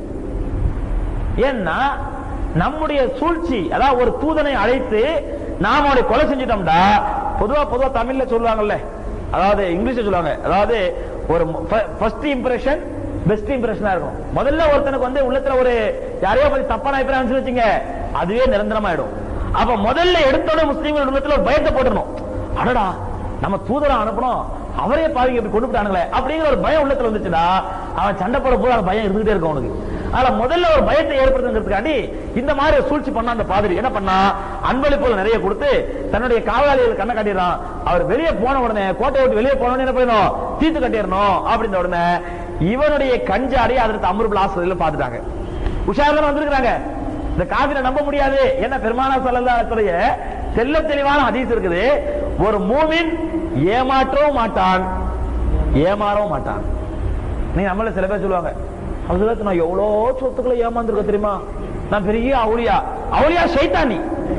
ஏன்னா நம்முடைய சூழ்ச்சி அதாவது ஒரு தூதனை அழைத்து நாம அவனை கொலை செஞ்சிட்டோம்டா பொதுவா பொதுவா தமிழ்ல சொல்லுவாங்கல்ல அதாவது இங்கிலீஷ்ல சொல்லுவாங்க அதாவது ஒரு ஃபர்ஸ்ட் இம்ப்ரெஷன் பெஸ்ட் இம்ப்ரெஷனா இருக்கும் முதல்ல ஒருத்தனுக்கு வந்து உள்ளத்துல ஒரு யாரையோ பத்தி தப்பான அபிப்பிராயம் வச்சுங்க அதுவே நிரந்தரமாயிடும் அப்ப முதல்ல எடுத்தோட முஸ்லீம்கள் உள்ளத்துல ஒரு பயத்தை போட்டுறணும் அடடா நம்ம தூதரா அனுப்பணும் அவரே பாவிங்க இப்படி கொண்டு விட்டானுங்களே அப்படிங்கிற ஒரு பயம் உள்ளத்துல வந்துச்சுன்னா அவன் சண்டை போட போது அந்த பயம் இருந்துகிட்டே இருக்கும் அவனுக்கு அதனால முதல்ல ஒரு பயத்தை ஏற்படுத்துங்கிறதுக்காண்டி இந்த மாதிரி ஒரு சூழ்ச்சி பண்ண அந்த பாதிரி என்ன பண்ணா அன்பளிப்புகள் நிறைய கொடுத்து தன்னுடைய காவலாளிகள் கண்ணை காட்டிடுறான் அவர் வெளியே போன உடனே கோட்டை விட்டு வெளியே போன உடனே என்ன பண்ணணும் தீர்த்து கட்டிடணும் அப்படின்ற உடனே இவனுடைய கஞ்சாடி அதற்கு அமருபுல் ஆசிரியர்கள் பார்த்துட்டாங்க உஷாரில் வந்திருக்கிறாங்க இந்த காவிரை நம்ப முடியாது என்ன பெருமானா சொல்லலாத்துடைய தெல்ல தெளிவான ஹதீஸ் இருக்குது ஒரு மூமின் ஏமாற்றவும் மாட்டான் ஏமாறவும் மாட்டான் நீ நம்மள சில பேர் சொல்லுவாங்க அதுல நான் எவ்வளவு சொத்துக்களை ஏமாந்துருக்க தெரியுமா நான் பெரிய அவுளியா அவுளியா சைத்தானி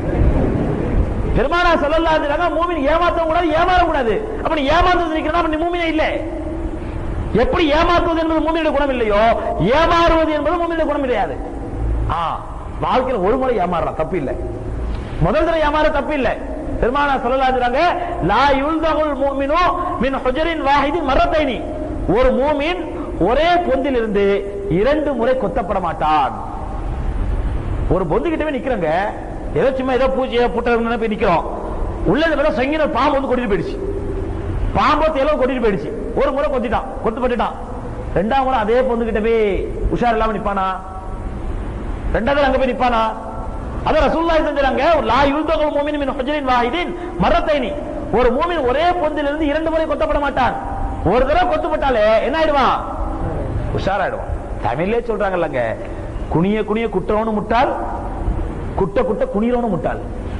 பெருமானா சொல்லலாங்க மூமின் ஏமாத்த கூடாது ஏமாற கூடாது அப்ப நீ ஏமாந்து நிக்கிறா நீ மூமினே இல்லை எப்படி ஏமாற்றுவது என்பது மூமியுடைய குணம் இல்லையோ ஏமாறுவது என்பது மூமியுடைய குணம் கிடையாது ஆ வாழ்க்கையில் ஒரு முறை ஏமாறலாம் தப்பு இல்லை முதல் தடவை ஏமாற தப்பு இல்லை பெருமானா சொல்லலாங்க லா யுல்தகுல் மூமினு மின் ஹுஜரின் வாஹிதின் மரத்தைனி ஒரு மூமின் ஒரே பொந்தில் இருந்து இரண்டு முறை கொத்தப்பட மாட்டான் ஒரு பொந்து கிட்டவே நிக்கிறங்க ஏதோ சும்மா ஏதோ பூஜையோ புட்டை போய் நிக்கிறோம் உள்ளது வேற சங்கின பாம்பு வந்து கொட்டிட்டு போயிடுச்சு பாம்போ தேலோ கொட்டிட்டு போயிடுச்சு ஒரு முறை கொத்திட்டான் கொத்து பட்டுட்டான் ரெண்டாம் முறை அதே பொந்து கிட்ட போய் உஷார் இல்லாம நிப்பானா ரெண்டாவது அங்க போய் நிப்பானா அத ரசூலுல்லாஹி செஞ்சாங்க லா யுல்தகுல் முஃமின் மின் ஹுஜரின் வாஹிதின் மரத்தைனி ஒரு மூமின் ஒரே பொந்தில் இருந்து இரண்டு முறை கொத்தப்பட மாட்டான் ஒரு தடவை கொத்துப்பட்டாலே என்ன ஆயிடுவான் உஷாராயிடுவான் தமிழ்லே சொல்றாங்கல்லங்க குனிய குனிய குட்டவனு முட்டாள் குட்ட குட்ட குனிறவனு முட்டாள்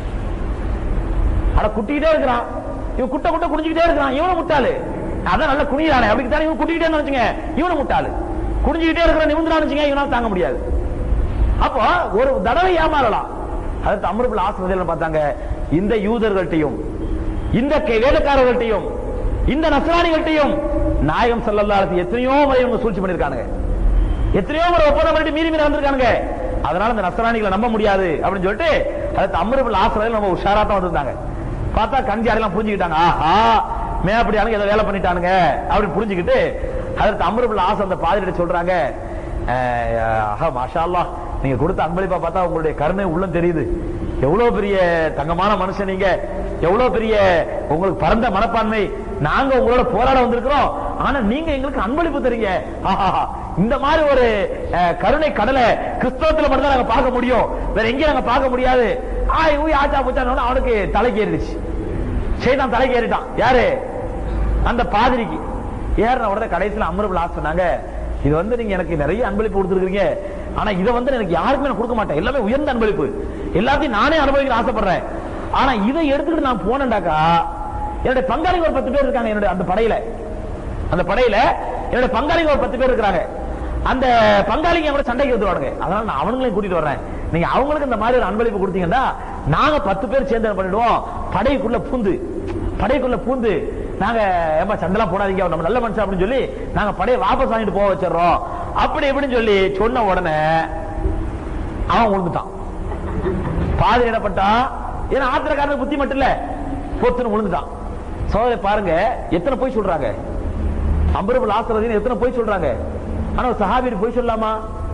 அட குட்டிக்கிட்டே இருக்கிறான் இவன் குட்ட குட்ட குடிஞ்சுக்கிட்டே இருக்கிறான் இவனும் முட்டாளு அதான் நல்லா குனிறானே அப்படி தானே இவன் குட்டிக்கிட்டே வச்சுங்க இவனும் முட்டாளு குடிஞ்சுக்கிட்டே இருக்கிற நிமிந்தான்னு வச்சுங்க இவனால தாங்க முடியாது அப்போ ஒரு தடவை ஏமாறலாம் அதற்கு அமருபுல் ஆசிரியர்கள் பார்த்தாங்க இந்த யூதர்கள்ட்டையும் இந்த கே- வேலைக்காரர்கள்ட்டையும் இந்த நசராணிகள்ட்டையும் நாயகம் ஸல்லல்லாஹு எத்தனையோ முறை இவங்க சூழ்ச்சி பண்ணிருக்கானுங்க எத்தனையோ முறை ஒப்பந்தம் பண்ணிட்டு மீறி மீறி வந்திருக்கானுங்க அதனால இந்த நசராணிகளை நம்ப முடியாது அப்படின்னு சொல்லிட்டு அதுக்கு அமருபுல் ஆசிரியர்கள் நம்ம உஷாரா தான் வந்திருந்தாங்க பார்த்தா கஞ்சாரெல்லாம் புரிஞ்சுக்கிட்டாங்க ஆஹா மே அப்படியானுங்க ஏதோ வேலை பண்ணிட்டானுங்க அப்படின்னு புரிஞ்சுக்கிட்டு அதற்கு அமருபுல் ஆசை அந்த பாதிரிட்ட சொல்றாங்க அஹ், ஆஹா மாஷா அல்லாஹ் நீங்க கொடுத்த அன்பளிப்பா பார்த்தா உங்களுடைய கருணை உள்ளம் தெரியுது எவ்வளவு பெரிய தங்கமான மனுஷன் நீங்க எவ்வளவு பெரிய உங்களுக்கு பரந்த மனப்பான்மை நாங்க உங்களோட போராட வந்திருக்கிறோம் ஆனா நீங்க எங்களுக்கு அன்பளிப்பு தரீங்க ஆஹாஹா. இந்த மாதிரி ஒரு அஹ், கருணை கடலை கிறிஸ்தவத்துல மட்டும் தான் நாங்க பார்க்க முடியும் வேற எங்கேயும் நாங்க பார்க்க முடியாது ஆய் ஊய் ஆச்சா பூச்சான்னு அவனுக்கு தலைக்கு ஏறிடுச்சு செய்தான் தலைக்கு ஏறிட்டான் யாரு அந்த பாதிரிக்கு ஏறின உடனே கடைசியில் அமர்வு லாஸ்ட் சொன்னாங்க இது வந்து நீங்க எனக்கு நிறைய அன்பளிப்பு கொடுத்துருக்கீங்க ஆனா இதை வந்து எனக்கு யாருக்குமே நான் கொடுக்க மாட்டேன் எல்லாமே உயர்ந்த அன்பளிப்பு எல்லாத்தையும் நானே அனுபவிக்க ஆசைப்படுறேன் ஆனா இதை எடுத்துக்கிட்டு நான் போனேன்டாக்கா என்னுடைய பங்காளிங்க ஒரு பத்து பேர் இருக்காங்க என்னுடைய அந்த படையில அந்த படையில என்னுடைய பங்காளிங்க ஒரு பத்து பேர் இருக்காங்க அந்த பங்காளிங்க கூட சண்டைக்கு வந்துருவானுங்க அதனால நான் அவங்களையும் கூட்டிட்டு வர்றேன் நீங்க அவங்களுக்கு இந்த மாதிரி ஒரு அன்பளிப்பு கொடுத்தீங்கன்னா நாங்க பத்து பேர் சேர்ந்து என்ன பண்ணிடுவோம் படைக்குள்ள பூந்து படைக்குள்ள பூந்து நாங்க ஏமா சண்டைலாம் போடாதீங்க அவர் நம்ம நல்ல மனுஷன் அப்படின்னு சொல்லி நாங்க படையை வாபஸ் வாங்கிட்டு போக வச்சிடறோம் அப்படி இப்படின்னு சொல்லி சொன்ன உடனே அவன் விழுந்துட்டான் பாதி இடப்பட்டான் ஏன்னா ஆத்திரக்காரனுக்கு புத்தி மட்டும் இல்ல பொத்துன்னு விழுந்துட்டான் சோதரை பாருங்க எத்தனை போய் சொல்றாங்க அம்பருபுல் ஆசிரதின்னு எத்தனை போய் சொல்றாங்க ஆனா ஒரு சஹாபி போய் சொல்லலாமா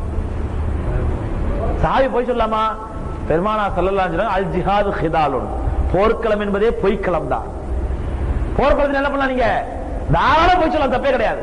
சஹாபி போய் சொல்லலாமா பெருமானா சொல்லலாம் சொல்றாங்க அல் ஜிஹாது ஹிதாலுன் போர்க்களம் என்பதே பொய்க்களம் தான் போர்க்களத்தில் என்ன பண்ணலாம் நீங்க தாராளம் போய் சொல்லலாம் தப்பே கிடையாது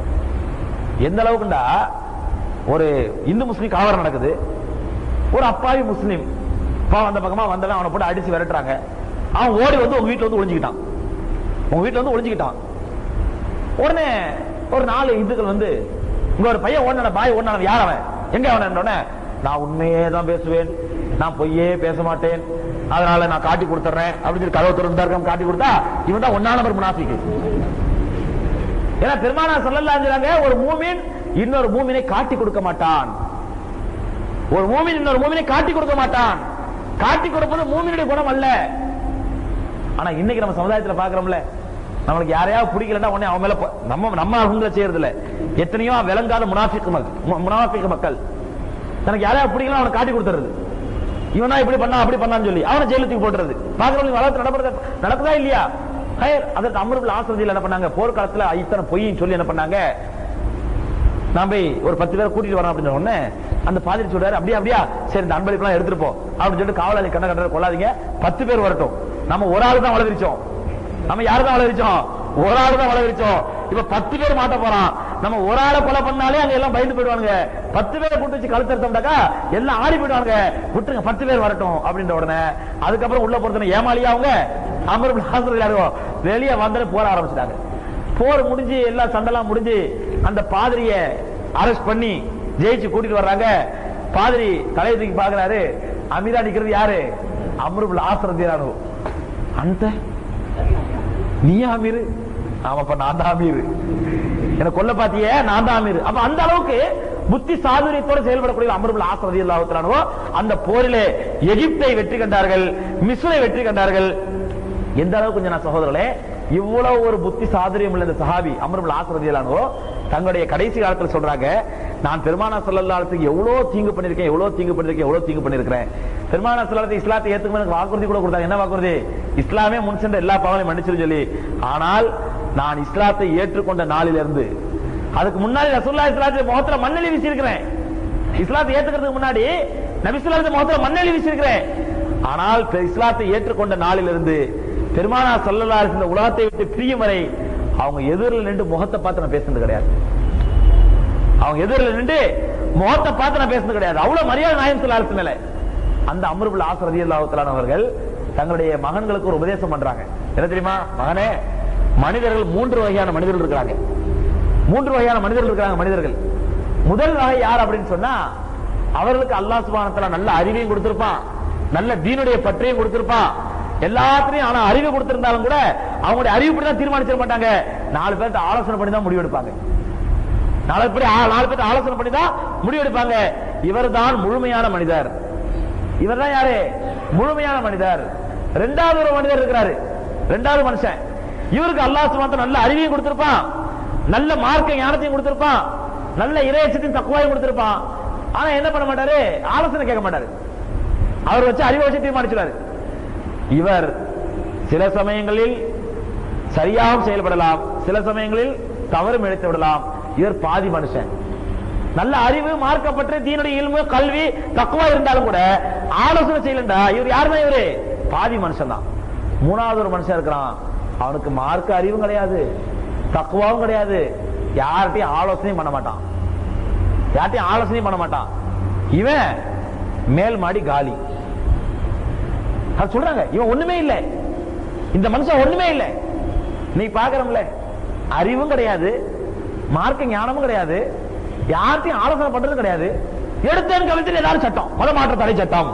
எந்த அளவுக்குண்டா ஒரு இந்து முஸ்லீம் கலவரம் நடக்குது ஒரு அப்பாவி முஸ்லீம் பாவம் அந்த பக்கமா வந்தவன் அவனை போட்டு அடிச்சு விரட்டுறாங்க அவன் ஓடி வந்து உங்க வீட்டுல வந்து ஒளிஞ்சுக்கிட்டான் உங்க வீட்டுல வந்து ஒளிஞ்சுக்கிட்டான் உடனே ஒரு நாலு இந்துக்கள் வந்து இங்க ஒரு பையன் ஓடின பாய் ஓடின யார் அவன் எங்க அவன் உடனே நான் உண்மையே தான் பேசுவேன் நான் பொய்யே பேச மாட்டேன் அதனால நான் காட்டி கொடுத்துறேன் அப்படின்னு சொல்லி கதவு திறந்தாருக்கம் காட்டி கொடுத்தா இவன் தான் ஒன்னா நம்பர் முனாஃபிக்கு ஏன்னா பெருமானா சொல்லலாங்கிறாங்க ஒரு மூமின் இன்னொரு மூமினை காட்டி கொடுக்க மாட்டான் ஒரு மூமின் இன்னொரு மூமினை காட்டி கொடுக்க மாட்டான் காட்டி கொடுப்பது மூமினுடைய குணம் அல்ல ஆனா இன்னைக்கு நம்ம சமுதாயத்துல பாக்குறோம்ல நம்மளுக்கு யாரையாவது பிடிக்கலன்னா உடனே அவன் மேல ப- நம்ம நம்ம அவங்கள செய்யறது இல்ல எத்தனையோ விளங்காத முனாஃபிக் மக்கள் முனாஃபிக் மக்கள் தனக்கு யாரையாவது பிடிக்கலாம் அவனை காட்டி கொடுத்துறது இவனா இப்படி பண்ணா அப்படி பண்ணான்னு சொல்லி அவனை ஜெயிலுக்கு போட்டுறது பாக்குறவங்க வளர்த்து நடப்படுறது நடக்குதா இல்லையா ஹயர் அதற்கு அமருபில் ஆசிரியர் என்ன பண்ணாங்க போர்க்காலத்துல இத்தனை பொய்ன்னு சொல்லி என்ன பண்ணாங்க நான் போய் ஒரு பத்து பேரை கூட்டிட்டு வரேன் அப்படின்னு உடனே அந்த பாதிரி சொல்றாரு அப்படியா அப்படியா சரி இந்த அன்பளிப்புலாம் எடுத்துட்டு போ அப்படின்னு சொல்லிட்டு காவலாளி கண்ண கண்ட கொள்ளாதீங்க பத்து பேர் வரட்டும் நம்ம ஒரு ஆளு தான் வளர்ச்சிச்சோம் நம்ம யாரு தான் வளர்ச்சிச்சோம் ஒரு ஆளு தான் வளர்ச்சிச்சோம் இப்ப பத்து பேர் மாட்ட போறான் நம்ம ஒரு ஆளை கொலை பண்ணாலே அங்க எல்லாம் பயந்து போயிடுவாங்க பத்து பேரை கூட்டு வச்சு கழுத்தெடுத்தோம்னாக்கா எல்லாம் ஆடி போயிடுவாங்க விட்டுருங்க பத்து பேர் வரட்டும் அப்படின்ற உடனே அதுக்கப்புறம் உள்ள பொறுத்தன ஏமாளியா அவங்க அமர் யாரும் வெளியே வந்து போற ஆரம்பிச்சிட்டாங்க போர் முடிஞ்சு எல்லா சண்டெல்லாம் முடிஞ்சு அந்த பாதிரிய அரெஸ்ட் பண்ணி ஜெயிச்சு கூட்டிட்டு வர்றாங்க பாதிரி தலையை தூக்கி பாக்குறாரு அமீரா நிக்கிறது யாரு அமருபுல் ஆசிரதியானு அந்த நீயா அமீர் ஆமாப்பா நான் தான் அமீர் என்ன கொல்ல பாத்தியே நான் தான் அமீர் அப்ப அந்த அளவுக்கு புத்தி சாதுரியத்தோட செயல்படக்கூடிய அமருபுல் ஆசிரதி அல்லாஹுத்தானோ அந்த போரிலே எகிப்தை வெற்றி கண்டார்கள் மிஸ்ரை வெற்றி கண்டார்கள் எந்த அளவுக்கு கொஞ்சம் நான் சகோதரர்களே இவ்வளவு ஒரு புத்தி சாதுரியம் உள்ள இந்த சஹாபி அமருபுல் ஆசிரதியலானோ தங்களுடைய கடைசி காலத்துல சொல்றாங்க நான் பெருமானா சொல்லல்லாத்துக்கு எவ்வளவு தீங்கு பண்ணிருக்கேன் எவ்வளவு தீங்கு பண்ணிருக்கேன் எவ்வளவு தீங்கு பண்ணிருக்கிறேன் பெருமானா சொல்லத்தை இஸ்லாத்தை ஏத்துக்கும் எனக்கு வாக்குறுதி கூட கொடுத்தாங்க என்ன வாக்குறுதி இஸ்லாமே முன் சென்ற எல்லா பாவங்களையும் மன்னிச்சிரு சொல்லி ஆனால் நான் இஸ்லாத்தை ஏற்றுக்கொண்ட நாளிலிருந்து அதுக்கு முன்னாடி ரசூல்லா இஸ்லாத்தை முகத்துல மண்ணெளி வீசியிருக்கிறேன் இஸ்லாத்தை ஏத்துக்கிறதுக்கு முன்னாடி நபிசுல்லாத்து முகத்துல மண்ணெளி வீசியிருக்கிறேன் ஆனால் பெ- இஸ்லாத்தை ஏற்றுக்கொண்ட நாளிலிருந்து பெருமானா சொல்லலா இந்த உலகத்தை விட்டு பிரியும் வரை அவங்க எதிரில் நின்று முகத்தை பார்த்து நான் பேசுனது கிடையாது அவங்க எதிரில் நின்று முகத்தை பார்த்து நான் பேசுனது கிடையாது அவ்வளவு மரியாதை நாயம் சொல்லாத மேல அந்த அமருபுல் ஆசிரதி அல்லாஹுத்தலான் அவர்கள் தங்களுடைய மகன்களுக்கு ஒரு உபதேசம் பண்றாங்க என்ன தெரியுமா மகனே மனிதர்கள் மூன்று வகையான மனிதர்கள் இருக்கிறாங்க மூன்று வகையான மனிதர்கள் இருக்கிறாங்க மனிதர்கள் முதல் வகை யார் அப்படின்னு சொன்னா அவர்களுக்கு அல்லாஹ் சுப்ஹானஹு வ தஆலா நல்ல அறிவையும் கொடுத்திருப்பான் நல்ல தீனுடைய பற்றையும் கொடுத்திருப்பான் எல்லாத்துலயும் ஆனா அறிவு கொடுத்திருந்தாலும் கூட அவங்களுடைய அறிவு படி தான் தீர்மானிச்சிட மாட்டாங்க நாலு பேர்த்த ஆலோசனை பண்ணி தான் முடிவெடுப்பாங்க நாலு பேர் ஆ- நாலு பேர்த்த ஆலோசனை பண்ணி தான் முடிவெடுப்பாங்க இவர்தான் முழுமையான மனிதர் இவர்தான் யாரு முழுமையான மனிதர் இரண்டாவது ஒரு மனிதர் இருக்கிறாரு இரண்டாவது மனுஷன் இவருக்கு அல்லாஹ் சுப்ஹானஹு வ தஆலா நல்ல அறிவையும் கொடுத்திருப்பான் நல்ல மார்க்க ஞானத்தையும் கொடுத்திருப்பான் நல்ல இறையச்சத்தையும் தக்குவாயும் கொடுத்திருப்பான் ஆனா என்ன பண்ண மாட்டாரு ஆலோசனை கேட்க மாட்டாரு அவர் வச்சு அறிவை வச்சு தீர்மானிச்சுறாரு இவர் சில சமயங்களில் சரியாகவும் செயல்படலாம் சில சமயங்களில் தவறும் இழைத்து விடலாம் இவர் பாதி மனுஷன் நல்ல அறிவு மார்க்கப்பட்டு தீனுடைய இல்மு கல்வி தக்குவா இருந்தாலும் கூட ஆலோசனை செய்யலண்டா இவர் யாருதான் இவரு பாதி மனுஷன் தான் மூணாவது ஒரு மனுஷன் இருக்கிறான் அவனுக்கு மார்க்க அறிவும் கிடையாது தக்குவாவும் கிடையாது யார்கிட்டயும் ஆலோசனையும் பண்ண மாட்டான் யார்கிட்டயும் ஆலோசனையும் பண்ண மாட்டான் இவன் மேல் மாடி காலி அது சொல்றாங்க இவன் ஒண்ணுமே இல்ல இந்த மனுஷன் ஒண்ணுமே இல்ல நீ பாக்குறோம்ல அறிவும் கிடையாது மார்க்க ஞானமும் கிடையாது யார்கிட்டயும் ஆலோசனை பண்றது கிடையாது எடுத்தேன் கவிழ்த்து ஏதாவது சட்டம் மத மாற்ற தடை சட்டம்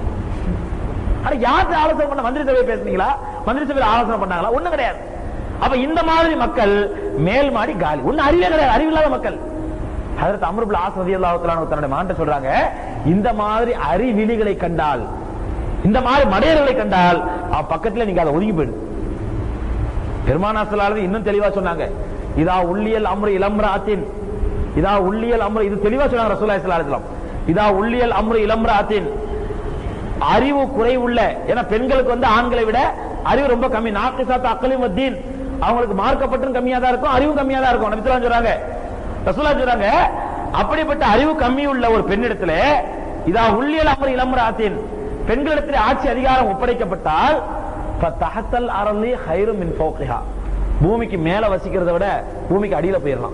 ஆனா யார்கிட்ட ஆலோசனை பண்ண மந்திரி சபை பேசுனீங்களா மந்திரி சபையில் ஆலோசனை பண்ணாங்களா ஒண்ணும் கிடையாது அப்ப இந்த மாதிரி மக்கள் மேல் மாடி காலி ஒண்ணு அறிவே கிடையாது அறிவில்லாத மக்கள் அதற்கு அமருபுல் ஆசதி அல்லாஹ் தன்னுடைய மாண்ட சொல்றாங்க இந்த மாதிரி அறிவிலிகளை கண்டால் இந்த மாதிரி மடையர்களை கண்டால் அவ பக்கத்துல நீங்க அதை ஒதுங்கி போயிடு பெருமானா சொல்லாத இன்னும் தெளிவா சொன்னாங்க இதா உள்ளியல் அம்ரு இளம்ராத்தின் இதா உள்ளியல் அம்ரு இது தெளிவா சொன்னாங்க ரசூலுல்லாஹி ஸல்லல்லாஹு அலைஹி வஸல்லம் இதா உள்ளியல் அம்ரு இளம்ராத்தின் அறிவு குறைவுள்ள ஏன்னா பெண்களுக்கு வந்து ஆண்களை விட அறிவு ரொம்ப கம்மி நாக்கிசாத் அக்கலிம் தீன் அவங்களுக்கு மார்க்கப்பட்டும் கம்மியா தான் இருக்கும் அறிவும் கம்மியா தான் இருக்கும் நபித்துலாம் சொல்றாங்க ரசூலா சொல்றாங்க அப்படிப்பட்ட அறிவு கம்மி உள்ள ஒரு பெண்ணிடத்துல இதா உள்ளியல் அமர் இளமராத்தின் பெண்களிடத்தில் ஆட்சி அதிகாரம் ஒப்படைக்கப்பட்டால் தகத்தல் அரளி ஹைரு மின் ஃபௌகிஹா பூமிக்கு மேல வசிக்கிறத விட பூமிக்கு அடியில போயிடலாம்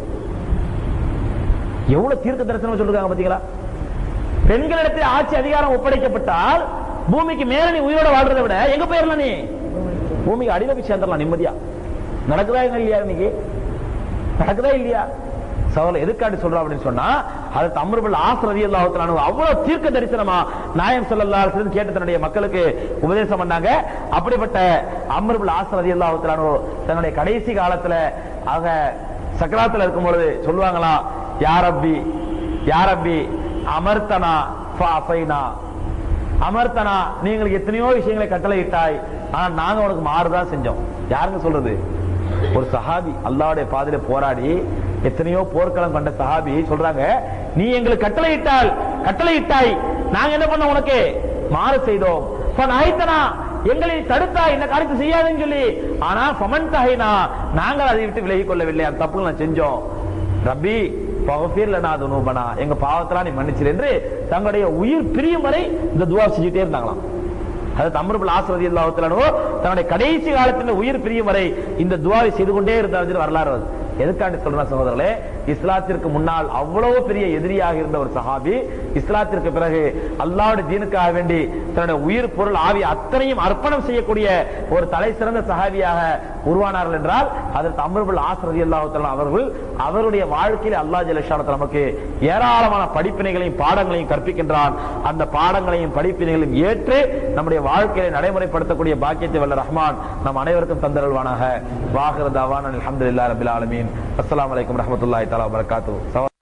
எவ்வளவு தீர்க்க தரிசனம் சொல்றாங்க பாத்தீங்களா பெண்களிடத்தில் ஆட்சி அதிகாரம் ஒப்படைக்கப்பட்டால் பூமிக்கு மேல நீ உயிரோட வாழ்றதை விட எங்க போயிடலாம் நீ பூமிக்கு அடியில போய் சேர்ந்துடலாம் நிம்மதியா நடக்குதா என்ன இல்லையா இன்னைக்கு நடக்குதா இல்லையா சவால் எதுக்காண்டி சொல்றோம் அப்படின்னு சொன்னா அது தமருபுல் ஆசிரதி அல்லாஹ் அவ்வளவு தீர்க்க தரிசனமா நாயம் ஸல்லல்லாஹு அலைஹி வஸல்லம் கேட்டு தன்னுடைய மக்களுக்கு உபதேசம் பண்ணாங்க அப்படிப்பட்ட அமருபுல் ஆசிரதி அல்லாஹ் தன்னுடைய கடைசி காலத்துல அவங்க சக்கராத்துல இருக்கும் பொழுது சொல்லுவாங்களா யாரப்பி யாரப்பி அமர்த்தனா ஃபஅஃபைனா அமர்த்தனா நீங்கள் எத்தனையோ விஷயங்களை கட்டளையிட்டாய் ஆனா நாங்க உனக்கு மாறுதான் செஞ்சோம் யாருங்க சொல்றது ஒரு சஹாபி அல்லாவுடைய பாதையில போராடி எத்தனையோ போர்க்களம் கண்ட சஹாபி சொல்றாங்க நீ எங்களுக்கு கட்டளையிட்டால் கட்டளையிட்டாய் நாங்க என்ன பண்ண உனக்கு மாறு செய்தோம் ஆயித்தனா எங்களை தடுத்தா இந்த காரியத்தை செய்யாதுன்னு சொல்லி ஆனா ஃபமன் தகைனா நாங்கள் அதை விட்டு விலகிக் கொள்ளவில்லை அந்த தப்பு நான் செஞ்சோம் ரப்பி பகஃபீர்ல நான் துனூபனா எங்க பாவத்தெல்லாம் நீ மன்னிச்சிரு என்று தங்களுடைய உயிர் பிரியும் வரை இந்த துவா செஞ்சுட்டே இருந்தாங்களாம் அது தமருபுல் ஆசிரதி அல்லாஹத்திலனோ தன்னுடைய கடைசி காலத்தில் உயிர் பிரியும் வரை இந்த துவாவை செய்து கொண்டே இருந்தார் வரலாறு வருது எதுக்காண்டி சொல்றேன் சகோதரர்களே இஸ்லாத்திற்கு முன்னால் அவ்வளவு பெரிய எதிரியாக இருந்த ஒரு சஹாபி இஸ்லாத்திற்கு பிறகு அல்லாவுடைய தீனுக்காக வேண்டி தன்னுடைய உயிர் பொருள் ஆவி அத்தனையும் அர்ப்பணம் செய்யக்கூடிய ஒரு தலை சிறந்த சஹாபியாக உருவானார்கள் என்றால் அதற்கு அமர்புல் ஆசிரதி அல்லாஹ் அவர்கள் அவருடைய வாழ்க்கையில் அல்லாஹ் ஜலஷானத் நமக்கு ஏராளமான படிப்பினைகளையும் பாடங்களையும் கற்பிக்கின்றான் அந்த பாடங்களையும் படிப்பினைகளையும் ஏற்று நம்முடைய வாழ்க்கையை நடைமுறைப்படுத்தக்கூடிய பாக்கியத்தை வல்ல ரஹ்மான் நம் அனைவருக்கும் தந்தருள்வானாக வாஹிர தவான் அல்ஹம்துலில்லாஹி ரபில் ஆலமீன் அஸ்ஸலாமு அலைக்கும் ரஹ்மத்துல்லாஹி தஆலா வபரகாத்துஹு